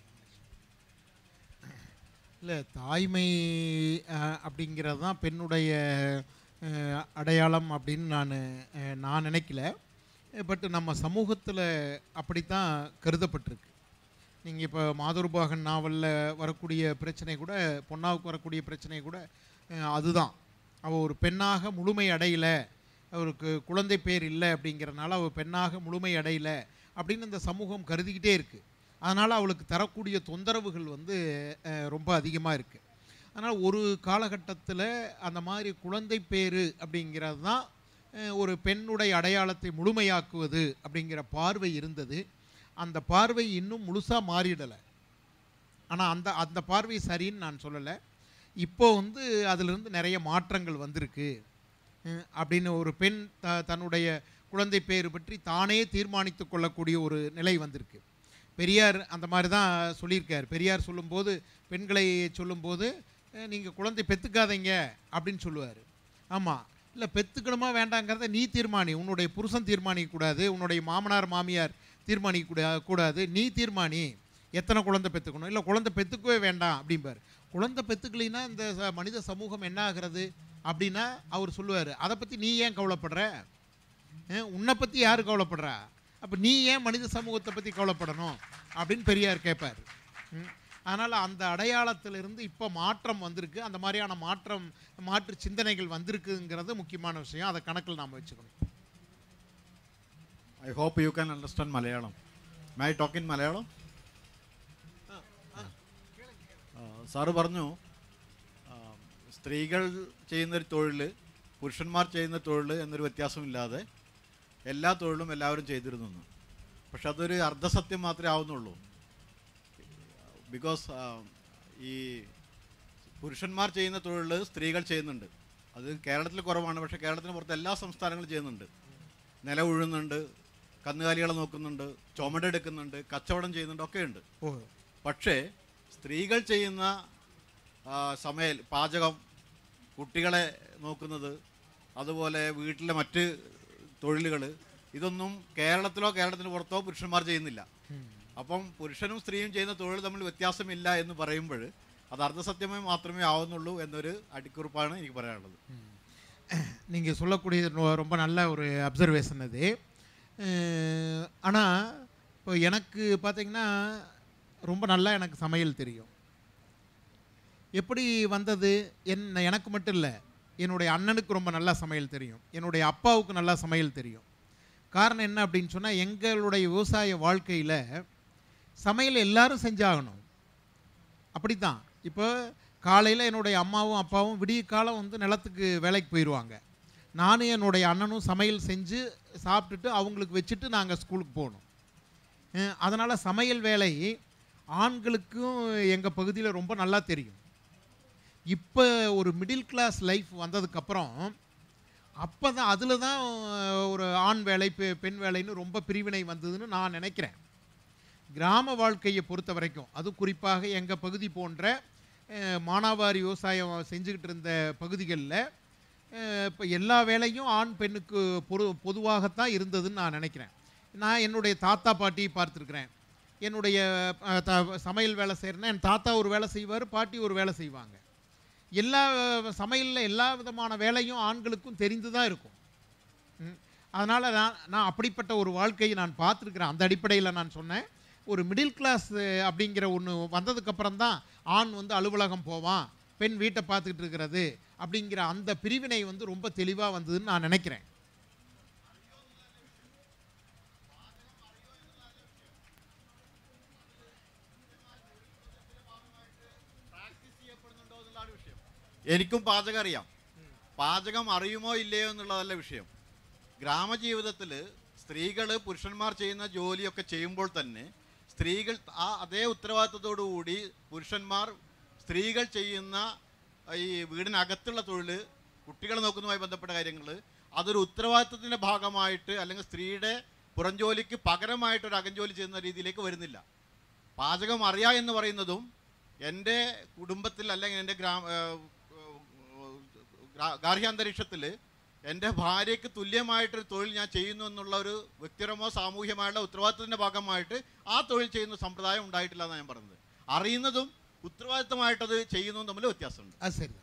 இல்லை தாய்மை அஹ், அப்படிங்கிறது தான் பெண்ணுடைய அஹ், அடையாளம் அப்படின்னு நான் அஹ், நான் நினைக்கல பட் நம்ம சமூகத்தில் அப்படித்தான் கருதப்பட்டிருக்கு நீங்கள் இப்போ மாதுர்பாகன் நாவலில் வரக்கூடிய பிரச்சனை கூட பொன்னாவுக்கு வரக்கூடிய பிரச்சனை கூட அஹ், அதுதான் அவள் ஒரு பெண்ணாக முழுமை அடையலை அவருக்கு குழந்தை பேர் இல்லை அப்படிங்கிறனால அவள் பெண்ணாக முழுமை அடையலை அப்படின்னு இந்த சமூகம் கருதிக்கிட்டே இருக்குது அதனால் அவளுக்கு தரக்கூடிய தொந்தரவுகள் வந்து அஹ், ரொம்ப அதிகமாக இருக்குது அதனால் ஒரு காலகட்டத்தில் அந்த மாதிரி குழந்தை பேரு அப்படிங்கிறது தான் அஹ், ஒரு பெண்ணுடைய அடையாளத்தை முழுமையாக்குவது அப்படிங்கிற பார்வை இருந்தது அந்த பார்வை இன்னும் முழுசாக மாறிடலை ஆனால் அந்த அந்த பார்வை சரின்னு நான் சொல்லலை இப்போ வந்து அதிலிருந்து நிறைய மாற்றங்கள் வந்திருக்கு அஹ், அப்படின்னு ஒரு பெண் த தன்னுடைய குழந்தை பேர் பற்றி தானே தீர்மானித்து கொள்ளக்கூடிய ஒரு நிலை வந்திருக்கு பெரியார் அந்த மாதிரி தான் சொல்லியிருக்கார் பெரியார் சொல்லும்போது பெண்களை சொல்லும்போது நீங்கள் குழந்தை பெற்றுக்காதீங்க அப்படின்னு சொல்லுவார் ஆமாம் இல்லை பெற்றுக்கணுமா வேண்டாங்கிறத நீ தீர்மானி உன்னுடைய புருஷன் தீர்மானிக்கக்கூடாது உன்னுடைய மாமனார் மாமியார் தீர்மானிக்க கூடா- கூடாது நீ தீர்மானி எத்தனை குழந்தை பெற்றுக்கணும் இல்லை குழந்தை பெற்றுக்கவே வேண்டாம் அப்படிம்பார் குழந்தை பெற்றுக்கலைன்னா இந்த ச- மனித சமூகம் என்ன ஆகிறது அப்படின்னா அவர் சொல்லுவார் அதை பற்றி நீ ஏன் கவலைப்படுற அஹ், உன்னை பற்றி யார் கவலைப்படுறா அப்போ நீ ஏன் மனித சமூகத்தை பற்றி கவலைப்படணும் அப்படின்னு பெரியார் கேட்பார் அதனால் அந்த அடையாளத்திலிருந்து இப்போ மாற்றம் வந்திருக்கு அந்த மாதிரியான மாற்றம் மாற்று சிந்தனைகள் வந்திருக்குங்கிறது முக்கியமான விஷயம் அதை கணக்கில் நாம் வச்சுக்கணும் I hope you can understand Malayalam. May I talk in Malayalam? Sir പറഞ്ഞു ആ, സ്ത്രീകൾ ചെയ്യുന്നൊരു തൊഴിൽ പുരുഷന്മാർ ചെയ്യുന്ന തൊഴിൽ എന്നൊരു വ്യത്യാസമില്ലാതെ എല്ലാ തൊഴിലും എല്ലാവരും ചെയ്തിരുന്നു എന്ന്. പക്ഷെ അതൊരു അർദ്ധസത്യം മാത്രമേ ആവുന്നുള്ളൂ ബിക്കോസ് ഈ പുരുഷന്മാർ ചെയ്യുന്ന തൊഴിൽ സ്ത്രീകൾ ചെയ്യുന്നുണ്ട് അത് കേരളത്തിൽ കുറവാണ് പക്ഷേ കേരളത്തിന് പുറത്ത് എല്ലാ സംസ്ഥാനങ്ങളും ചെയ്യുന്നുണ്ട് നില ഉഴുന്നുണ്ട് കന്നുകാലികളെ നോക്കുന്നുണ്ട് ചുമടെടുക്കുന്നുണ്ട് കച്ചവടം ചെയ്യുന്നുണ്ട് ഒക്കെ ഉണ്ട് ഓ പക്ഷേ സ്ത്രീകൾ ചെയ്യുന്ന ആ, സമയൽ പാചകം കുട്ടികളെ നോക്കുന്നത് അതുപോലെ വീട്ടിലെ മറ്റ് തൊഴിലുകൾ ഇതൊന്നും കേരളത്തിലോ കേരളത്തിന് പുറത്തോ പുരുഷന്മാർ ചെയ്യുന്നില്ല അപ്പം പുരുഷനും സ്ത്രീയും ചെയ്യുന്ന തൊഴിൽ തമ്മിൽ വ്യത്യാസമില്ല എന്ന് പറയുമ്പോൾ അത് അർദ്ധസത്യമായി മാത്രമേ ആവുന്നുള്ളൂ എന്നൊരു അടിക്കുറിപ്പാണ് എനിക്ക് പറയാനുള്ളത് நீங்கள் சொல்லக்கூடியது ரொ- ரொம்ப நல்ல ஒரு அப்சர்வேஷன் அது ஆனால் இப்போ எனக்கு பார்த்தீங்கன்னா ரொம்ப நல்லா எனக்கு சமையல் தெரியும் எப்படி வந்தது என்ன எனக்கு மட்டும் இல்லை என்னுடைய அண்ணனுக்கு ரொம்ப நல்லா சமையல் தெரியும் என்னுடைய அப்பாவுக்கு நல்லா சமையல் தெரியும் காரணம் என்ன அப்படின்னு சொன்னால் எங்களுடைய விவசாய வாழ்க்கையில் சமையல் எல்லாரும் செஞ்சாகணும் அப்படித்தான் இப்போ காலையில் என்னுடைய அம்மாவும் அப்பாவும் விடிய காலம் வந்து நிலத்துக்கு வேலைக்கு போயிடுவாங்க நானும் என்னுடைய அண்ணனும் சமையல் செஞ்சு சாப்பிட்டுட்டு அவங்களுக்கு வச்சுட்டு நாங்கள் ஸ்கூலுக்கு போகணும் அதனால் சமையல் வேலை ஆண்களுக்கும் எங்கள் பகுதியில் ரொம்ப நல்லா தெரியும் இப்போ ஒரு மிடில் கிளாஸ் லைஃப் வந்ததுக்கப்புறம் அப்போ தான் அதில் தான் ஒரு ஆண் வேலை பெ- பெண் வேலைன்னு ரொம்ப பிரிவினை வந்ததுன்னு நான் நினைக்கிறேன் கிராம வாழ்க்கையை பொறுத்த வரைக்கும் அது குறிப்பாக எங்கள் பகுதி போன்ற அஹ், மானாவாரி விவசாயம் செஞ்சுக்கிட்டு இருந்த பகுதிகளில் இப்போ எல்லா வேலையும் ஆண் பெண்ணுக்கு பொது பொதுவாகத்தான் இருந்ததுன்னு நான் நினைக்கிறேன் நான் என்னுடைய தாத்தா பாட்டியை பார்த்துருக்குறேன் என்னுடைய அஹ், த- சமையல் வேலை செய்கிறேன்னா என் தாத்தா ஒரு வேலை செய்வார் பாட்டி ஒரு வேலை செய்வாங்க எல்லா சமையலில் எல்லா விதமான வேலையும் ஆண்களுக்கும் தெரிந்து தான் இருக்கும் அதனால் நான் நான் அப்படிப்பட்ட ஒரு வாழ்க்கையை நான் பார்த்துருக்குறேன் அந்த அடிப்படையில் நான் சொன்னேன் ஒரு மிடில் கிளாஸ் அப்படிங்கிற ஒன்று வந்ததுக்கப்புறம் தான் ஆண் வந்து அலுவலகம் போவான் பெண் வீட்டை பார்த்துக்கிட்டு இருக்கிறது அப்படிங்கிற அந்த பிரிவினை வந்து ரொம்ப தெளிவாக வந்ததுன்னு நான் நினைக்கிறேன் എനിക്കും പാചകം അറിയാം പാചകം അറിയുമോ ഇല്ലയോ എന്നുള്ളതല്ല വിഷയം ഗ്രാമജീവിതത്തിൽ സ്ത്രീകൾ പുരുഷന്മാർ ചെയ്യുന്ന ജോലിയൊക്കെ ചെയ്യുമ്പോൾ തന്നെ സ്ത്രീകൾ ആ അതേ ഉത്തരവാദിത്തത്തോടു കൂടി പുരുഷന്മാർ സ്ത്രീകൾ ചെയ്യുന്ന ഈ വീടിനകത്തുള്ള തൊഴിൽ കുട്ടികളെ നോക്കുന്നതുമായി ബന്ധപ്പെട്ട കാര്യങ്ങൾ അതൊരു ഉത്തരവാദിത്വത്തിൻ്റെ ഭാഗമായിട്ട് അല്ലെങ്കിൽ സ്ത്രീയുടെ പുറംജോലിക്ക് പകരമായിട്ട് ഒരു അകംജോലി ചെയ്യുന്ന രീതിയിലേക്ക് വരുന്നില്ല പാചകം അറിയാം എന്ന് പറയുന്നതും എൻ്റെ കുടുംബത്തിൽ അല്ലെങ്കിൽ എൻ്റെ ഗ്രാമ ഏഹ്, ഏഹ്, ഗ്രാ- ഗാർഹികാന്തരീക്ഷത്തിൽ എൻ്റെ ഭാര്യയ്ക്ക് തുല്യമായിട്ടൊരു തൊഴിൽ ഞാൻ ചെയ്യുന്നു എന്നുള്ള ഒരു വ്യക്തിപരമോ സാമൂഹ്യമായുള്ള ഉത്തരവാദിത്തത്തിൻ്റെ ഭാഗമായിട്ട് ആ തൊഴിൽ ചെയ്യുന്ന സമ്പ്രദായം ഉണ്ടായിട്ടില്ല എന്നാണ് ഞാൻ പറഞ്ഞത് അറിയുന്നതും ഉത്തരവാദിത്തമായിട്ടത് ചെയ്യുന്നതും തമ്മിൽ വ്യത്യാസമുണ്ട് அது சரிதான்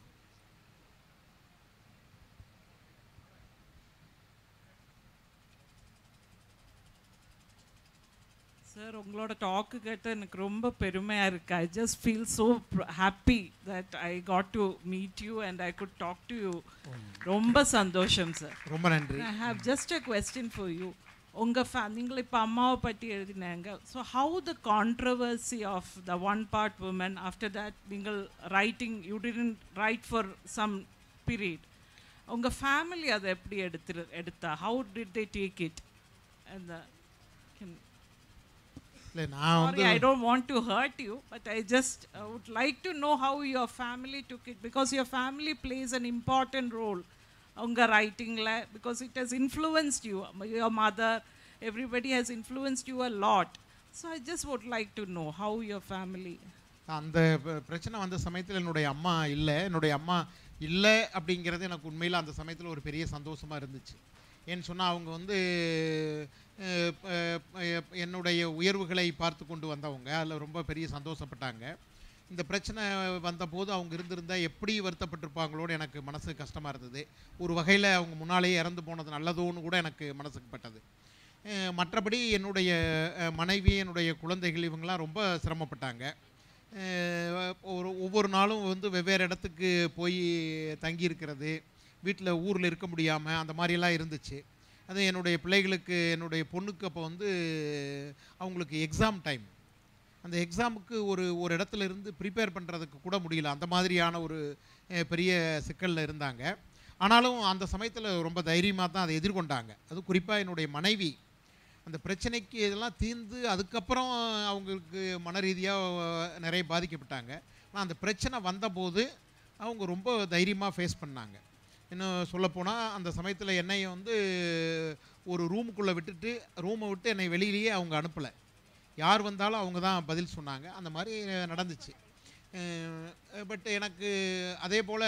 சார் உங்களோட டாக்கு கேட்டு எனக்கு ரொம்ப பெருமையாக இருக்கு I just feel so happy that I got to meet you and I good talk to you ரொம்ப சந்தோஷம் சார் ரொம்ப நன்றி I have just a question for you உங்கள் ஃபே நீங்கள் இப்போ அம்மாவை பற்றி எழுதினாங்க so how the controversy of the One Part Woman after that நீங்கள் writing you didn't write for some period உங்கள் ஃபேமிலி அதை எப்படி எடுத்து எடுத்தா how did they take it அந்த இல்லை நான் வந்து Sorry, I don't want to hurt you, but I just uh, would like to know how your family took it because your family plays an important role. Unga writing, la- because it has influenced you. Your mother, everybody has influenced you a lot. So I just would like to know how your family. அந்த ப- பிரச்சனை வந்த சமயத்தில் என்னுடைய அம்மா இல்லை என்னுடைய அம்மா இல்லை அப்படிங்கிறது எனக்கு உண்மையில் அந்த சமயத்தில் ஒரு பெரிய சந்தோஷமாக இருந்துச்சு ஏன்னு சொன்னால் அவங்க வந்து அஹ், அஹ், அஹ், என்னுடைய உயர்வுகளை பார்த்து கொண்டு வந்தவங்க அதில் ரொம்ப பெரிய சந்தோஷப்பட்டாங்க இந்த பிரச்சனை வந்தபோது அவங்க இருந்திருந்தா எப்படி வருத்தப்பட்டிருப்பாங்களோன்னு எனக்கு மனசு கஷ்டமாக இருந்தது ஒரு வகையில் அவங்க முன்னாலேயே இறந்து போனது நல்லதோன்னு கூட எனக்கு மனசுக்கு பட்டது அஹ், மற்றபடி என்னுடைய அஹ், மனைவி என்னுடைய குழந்தைகள் இவங்கெல்லாம் ரொம்ப சிரமப்பட்டாங்க அஹ் ஒரு ஒவ்வொரு நாளும் வந்து வெவ்வேறு இடத்துக்கு போய் தங்கி இருக்கிறது வீட்டில் ஊரில் இருக்க முடியாமல் அந்த மாதிரியெல்லாம் இருந்துச்சு அது என்னுடைய பிள்ளைகளுக்கு என்னுடைய பொண்ணுக்கு அப்போ வந்து அவங்களுக்கு எக்ஸாம் டைம் அந்த எக்ஸாமுக்கு ஒரு ஒரு இடத்துல இருந்து ப்ரிப்பேர் பண்ணுறதுக்கு கூட முடியல அந்த மாதிரியான ஒரு அஹ், பெரிய சிக்கலில் இருந்தாங்க ஆனாலும் அந்த சமயத்தில் ரொம்ப தைரியமாக தான் அதை எதிர்கொண்டாங்க அது குறிப்பாக என்னுடைய மனைவி அந்த பிரச்சனைக்கு இதெல்லாம் தீர்ந்து அதுக்கப்புறம் அவங்களுக்கு மன ரீதியாக நிறைய பாதிக்கப்பட்டாங்க ஆனால் அந்த பிரச்சனை வந்தபோது அவங்க ரொம்ப தைரியமாக ஃபேஸ் பண்ணாங்க இன்னும் சொல்லப்போனால் அந்த சமயத்தில் என்னைய வந்து ஒரு ரூமுக்குள்ளே விட்டுட்டு ரூமை விட்டு என்னை வெளியிலேயே அவங்க அனுப்பலை யார் வந்தாலும் அவங்க தான் பதில் சொன்னாங்க அந்த மாதிரி நடந்துச்சு பட் எனக்கு அதே போல்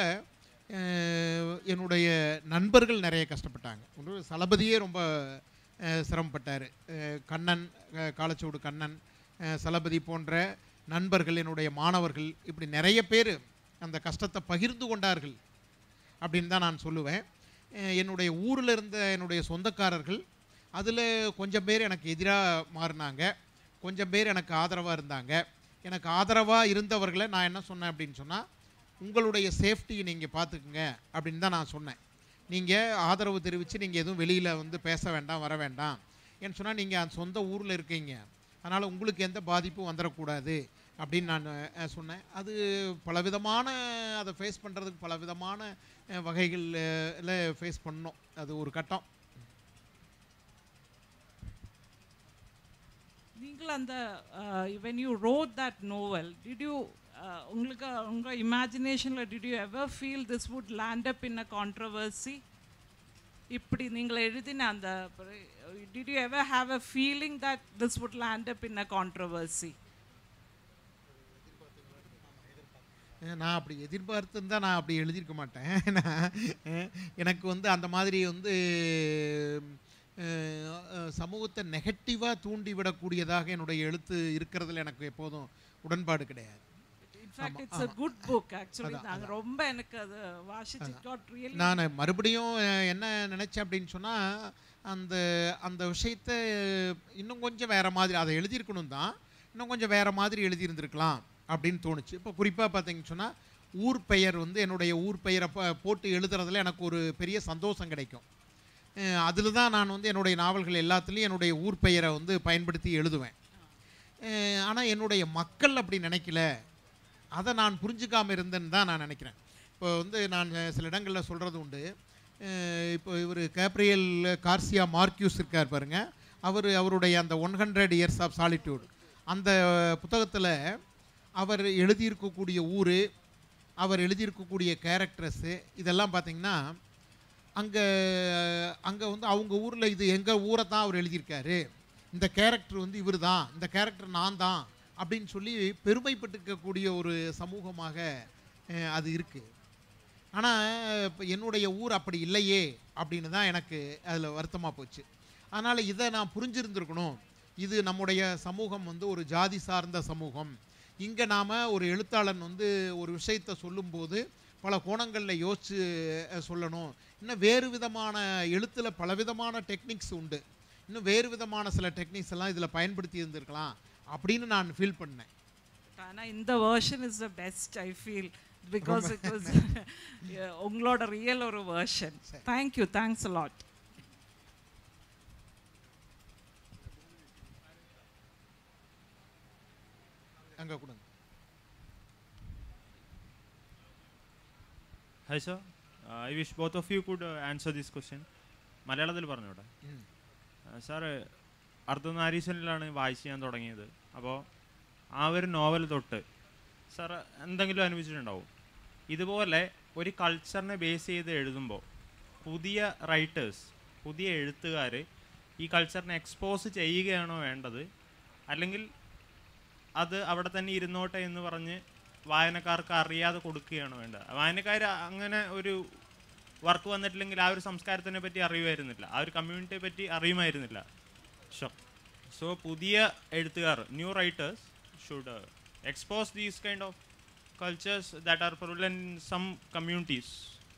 என்னுடைய நண்பர்கள் நிறைய கஷ்டப்பட்டாங்க ஒன்று சலபதியே ரொம்ப அஹ், சிரமப்பட்டார் அஹ், கண்ணன் அஹ், காலச்சூடு கண்ணன் அஹ், சலபதி போன்ற நண்பர்கள் என்னுடைய மாணவர்கள் இப்படி நிறைய பேர் அந்த கஷ்டத்தை பகிர்ந்து கொண்டார்கள் அப்படின்னு தான் நான் சொல்லுவேன் அஹ், என்னுடைய ஊரில் இருந்த என்னுடைய சொந்தக்காரர்கள் அதில் கொஞ்சம் பேர் எனக்கு எதிராக மாறினாங்க கொஞ்சம் பேர் எனக்கு ஆதரவாக இருந்தாங்க எனக்கு ஆதரவாக இருந்தவர்களை நான் என்ன சொன்னேன் அப்படின்னு சொன்னால் உங்களுடைய சேஃப்டியை நீங்கள் பார்த்துக்குங்க அப்படின்னு தான் நான் சொன்னேன் நீங்கள் ஆதரவு தெரிவித்து நீங்கள் எதுவும் வெளியில் வந்து பேச வேண்டாம் வர வேண்டாம் ஏன்னு சொன்னால் நீங்கள் அந்த சொந்த ஊரில் இருக்கீங்க அதனால் உங்களுக்கு எந்த பாதிப்பும் வந்துடக்கூடாது அப்படின்னு நான் அஹ், சொன்னேன் அது பலவிதமான அதை ஃபேஸ் பண்ணுறதுக்கு பலவிதமான அஹ், வகைகள்ல ஃபேஸ் பண்ணோம் அது ஒரு கட்டம் நீங்கள் அந்த when you wrote that novel did you uh, உங்களுக்கு உங்கள் இமேஜினேஷனில் did you ever feel this would land up in a controversy இப்படி நீங்கள் எழுதின அந்த did you ever have a feeling that this would land up in a controversy அஹ் நான் அப்படி எதிர்பார்த்துருந்தா நான் அப்படி எழுதியிருக்க மாட்டேன் நான், அஹ் எனக்கு வந்து அந்த மாதிரி வந்து அஹ், அஹ், சமூகத்தை நெகட்டிவாக தூண்டிவிடக்கூடியதாக என்னுடைய எழுத்து இருக்கிறதுல எனக்கு எப்போதும் உடன்பாடு கிடையாது in fact ஆமா, it's a ஆமா. good book actually அதான், நாங்கள் ரொம்ப எனக்கு அது வாசிச்சு got really நான் மறுபடியும் அஹ், என்ன நினச்சேன் அப்படின்னு சொன்னால் அந்த அந்த விஷயத்தை இன்னும் கொஞ்சம் வேறு மாதிரி அதை எழுதியிருக்கணும் தான் இன்னும் கொஞ்சம் வேறு மாதிரி எழுதியிருந்திருக்கலாம் அப்படின்னு தோணுச்சு இப்போ குறிப்பாக பார்த்தீங்கன்னு சொன்னால் ஊர் பெயர் வந்து என்னுடைய ஊர் பெயரை ப- போட்டு எழுதுறதுல எனக்கு ஒரு பெரிய சந்தோஷம் கிடைக்கும் அதில் தான் நான் வந்து என்னுடைய நாவல்கள் எல்லாத்துலேயும் என்னுடைய ஊர் பெயரை வந்து பயன்படுத்தி எழுதுவேன் ஆனால் என்னுடைய மக்கள் அப்படி நினைக்கல அதை நான் புரிஞ்சுக்காம இருந்தேன்னு தான் நான் நினைக்கிறேன் இப்போ வந்து நான் சில இடங்களில் சொல்கிறது உண்டு அஹ் இப்போ இவர் கேப்ரியல் கார்சியா மார்க்யூஸ் இருக்கார் பாருங்க அவர் அவருடைய அந்த One Hundred Years of Solitude அந்த புத்தகத்தில் அவர் எழுதியிருக்கக்கூடிய ஊர் அவர் எழுதியிருக்கக்கூடிய கேரக்டர்ஸு இதெல்லாம் பார்த்தீங்கன்னா அங்கே அங்கே வந்து அவங்க ஊரில் இது எங்கள் ஊரை தான் அவர் எழுதியிருக்காரு இந்த கேரக்டர் வந்து இவர் தான் இந்த கேரக்டர் நான் தான் அப்படின்னு சொல்லி பெருமைப்பட்டுக்கக்கூடிய ஒரு சமூகமாக அஹ், அது இருக்குது ஆனால் இப்போ என்னுடைய ஊர் அப்படி இல்லையே அப்படின்னு தான் எனக்கு அதில் வருத்தமாக போச்சு அதனால் இதை நான் புரிஞ்சிருந்திருக்கணும் இது நம்முடைய சமூகம் வந்து ஒரு ஜாதி சார்ந்த சமூகம் இங்கே நாம் ஒரு எழுத்தாளன் வந்து ஒரு விஷயத்தை சொல்லும்போது பல கோணங்களில் யோசித்து அஹ், சொல்லணும் இன்னும் வேறு விதமான எழுத்தில் பலவிதமான டெக்னிக்ஸ் உண்டு இன்னும் வேறு விதமான சில டெக்னிக்ஸ் எல்லாம் இதில் பயன்படுத்தி இருந்திருக்கலாம் அப்படின்னு நான் ஃபீல் பண்ணேன் ஆனால் இந்த version is the best I feel because it was உங்களோட ரியல் ஒரு வேர்ஷன் தேங்க்யூ தேங்க்ஸ் லாட் அங்கே கொடுங்க Hi sir, uh, I wish both of you could uh, answer this question. മലയാളത്തിൽ പറഞ്ഞോട്ടെ ഉം. സാറ് അർദ്ധനാരീശ്വരനിലാണ് വായിച്ച് ഞാൻ തുടങ്ങിയത് അപ്പോൾ ആ ഒരു നോവൽ തൊട്ട് സാർ എന്തെങ്കിലും അനുഭവിച്ചിട്ടുണ്ടാവും ഇതുപോലെ ഒരു കൾച്ചറിനെ ബേസ് ചെയ്ത് എഴുതുമ്പോൾ പുതിയ റൈറ്റേഴ്സ് പുതിയ എഴുത്തുകാർ ഈ കൾച്ചറിനെ എക്സ്പോസ് ചെയ്യുകയാണോ വേണ്ടത് അല്ലെങ്കിൽ അത് അവിടെ തന്നെ ഇരുന്നോട്ടെ എന്ന് പറഞ്ഞ് വായനക്കാർക്ക് അറിയാതെ കൊടുക്കുകയാണ് വേണ്ടത് വായനക്കാർ അങ്ങനെ ഒരു വർക്ക് വന്നിട്ടില്ലെങ്കിൽ ആ ഒരു സംസ്കാരത്തിനെ പറ്റി അറിയുമായിരുന്നില്ല ആ ഒരു കമ്മ്യൂണിറ്റിയെ പറ്റി അറിയുമായിരുന്നില്ല ഷോ സോ പുതിയ എഴുത്തുകാർ new writers should expose these kind of cultures that are prevalent in some communities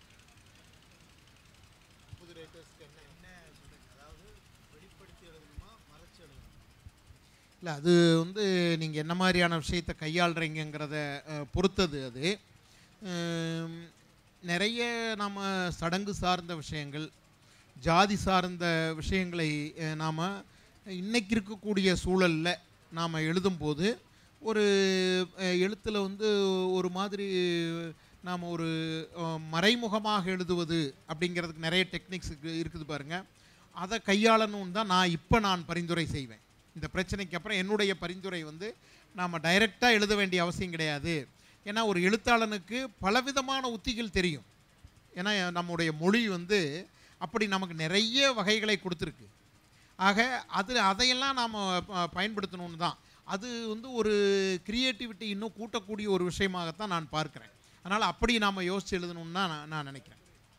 இல்லை அது வந்து நீங்கள் என்ன மாதிரியான விஷயத்தை கையாளுறீங்கிறத அஹ், பொறுத்தது அது உம், நிறைய நம்ம சடங்கு சார்ந்த விஷயங்கள் ஜாதி சார்ந்த விஷயங்களை நாம் இன்னைக்கு இருக்கக்கூடிய சூழலில் நாம் எழுதும்போது ஒரு எழுத்தில் வந்து ஒரு மாதிரி நாம் ஒரு அஹ், மறைமுகமாக எழுதுவது அப்படிங்கிறதுக்கு நிறைய டெக்னிக்ஸ் இருக்குது பாருங்கள் அதை கையாளணும்னு தான் நான் இப்போ நான் பரிந்துரை செய்வேன் இந்த பிரச்சனைக்கு அப்புறம் என்னுடைய பரிந்துரை வந்து நாம் டைரெக்டாக எழுத வேண்டிய அவசியம் கிடையாது ஏன்னா ஒரு எழுத்தாளனுக்கு பலவிதமான உத்திகள் தெரியும் ஏன்னா நம்முடைய மொழி வந்து அப்படி நமக்கு நிறைய வகைகளை கொடுத்துருக்கு ஆக அது அதையெல்லாம் நாம் பயன்படுத்தணும்னு தான் அது வந்து ஒரு கிரியேட்டிவிட்டி இன்னும் கூட்டக்கூடிய ஒரு விஷயமாகத்தான் நான் பார்க்குறேன் அதனால் அப்படி நாம் யோசித்து எழுதணும்னு தான் நான் நான் நினைக்கிறேன்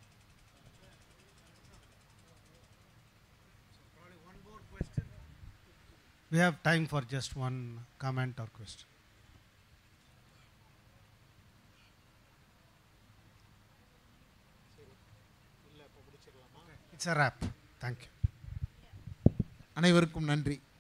We have time for just one comment or question. It's a wrap. Thank you. அனைவருக்கும் நன்றி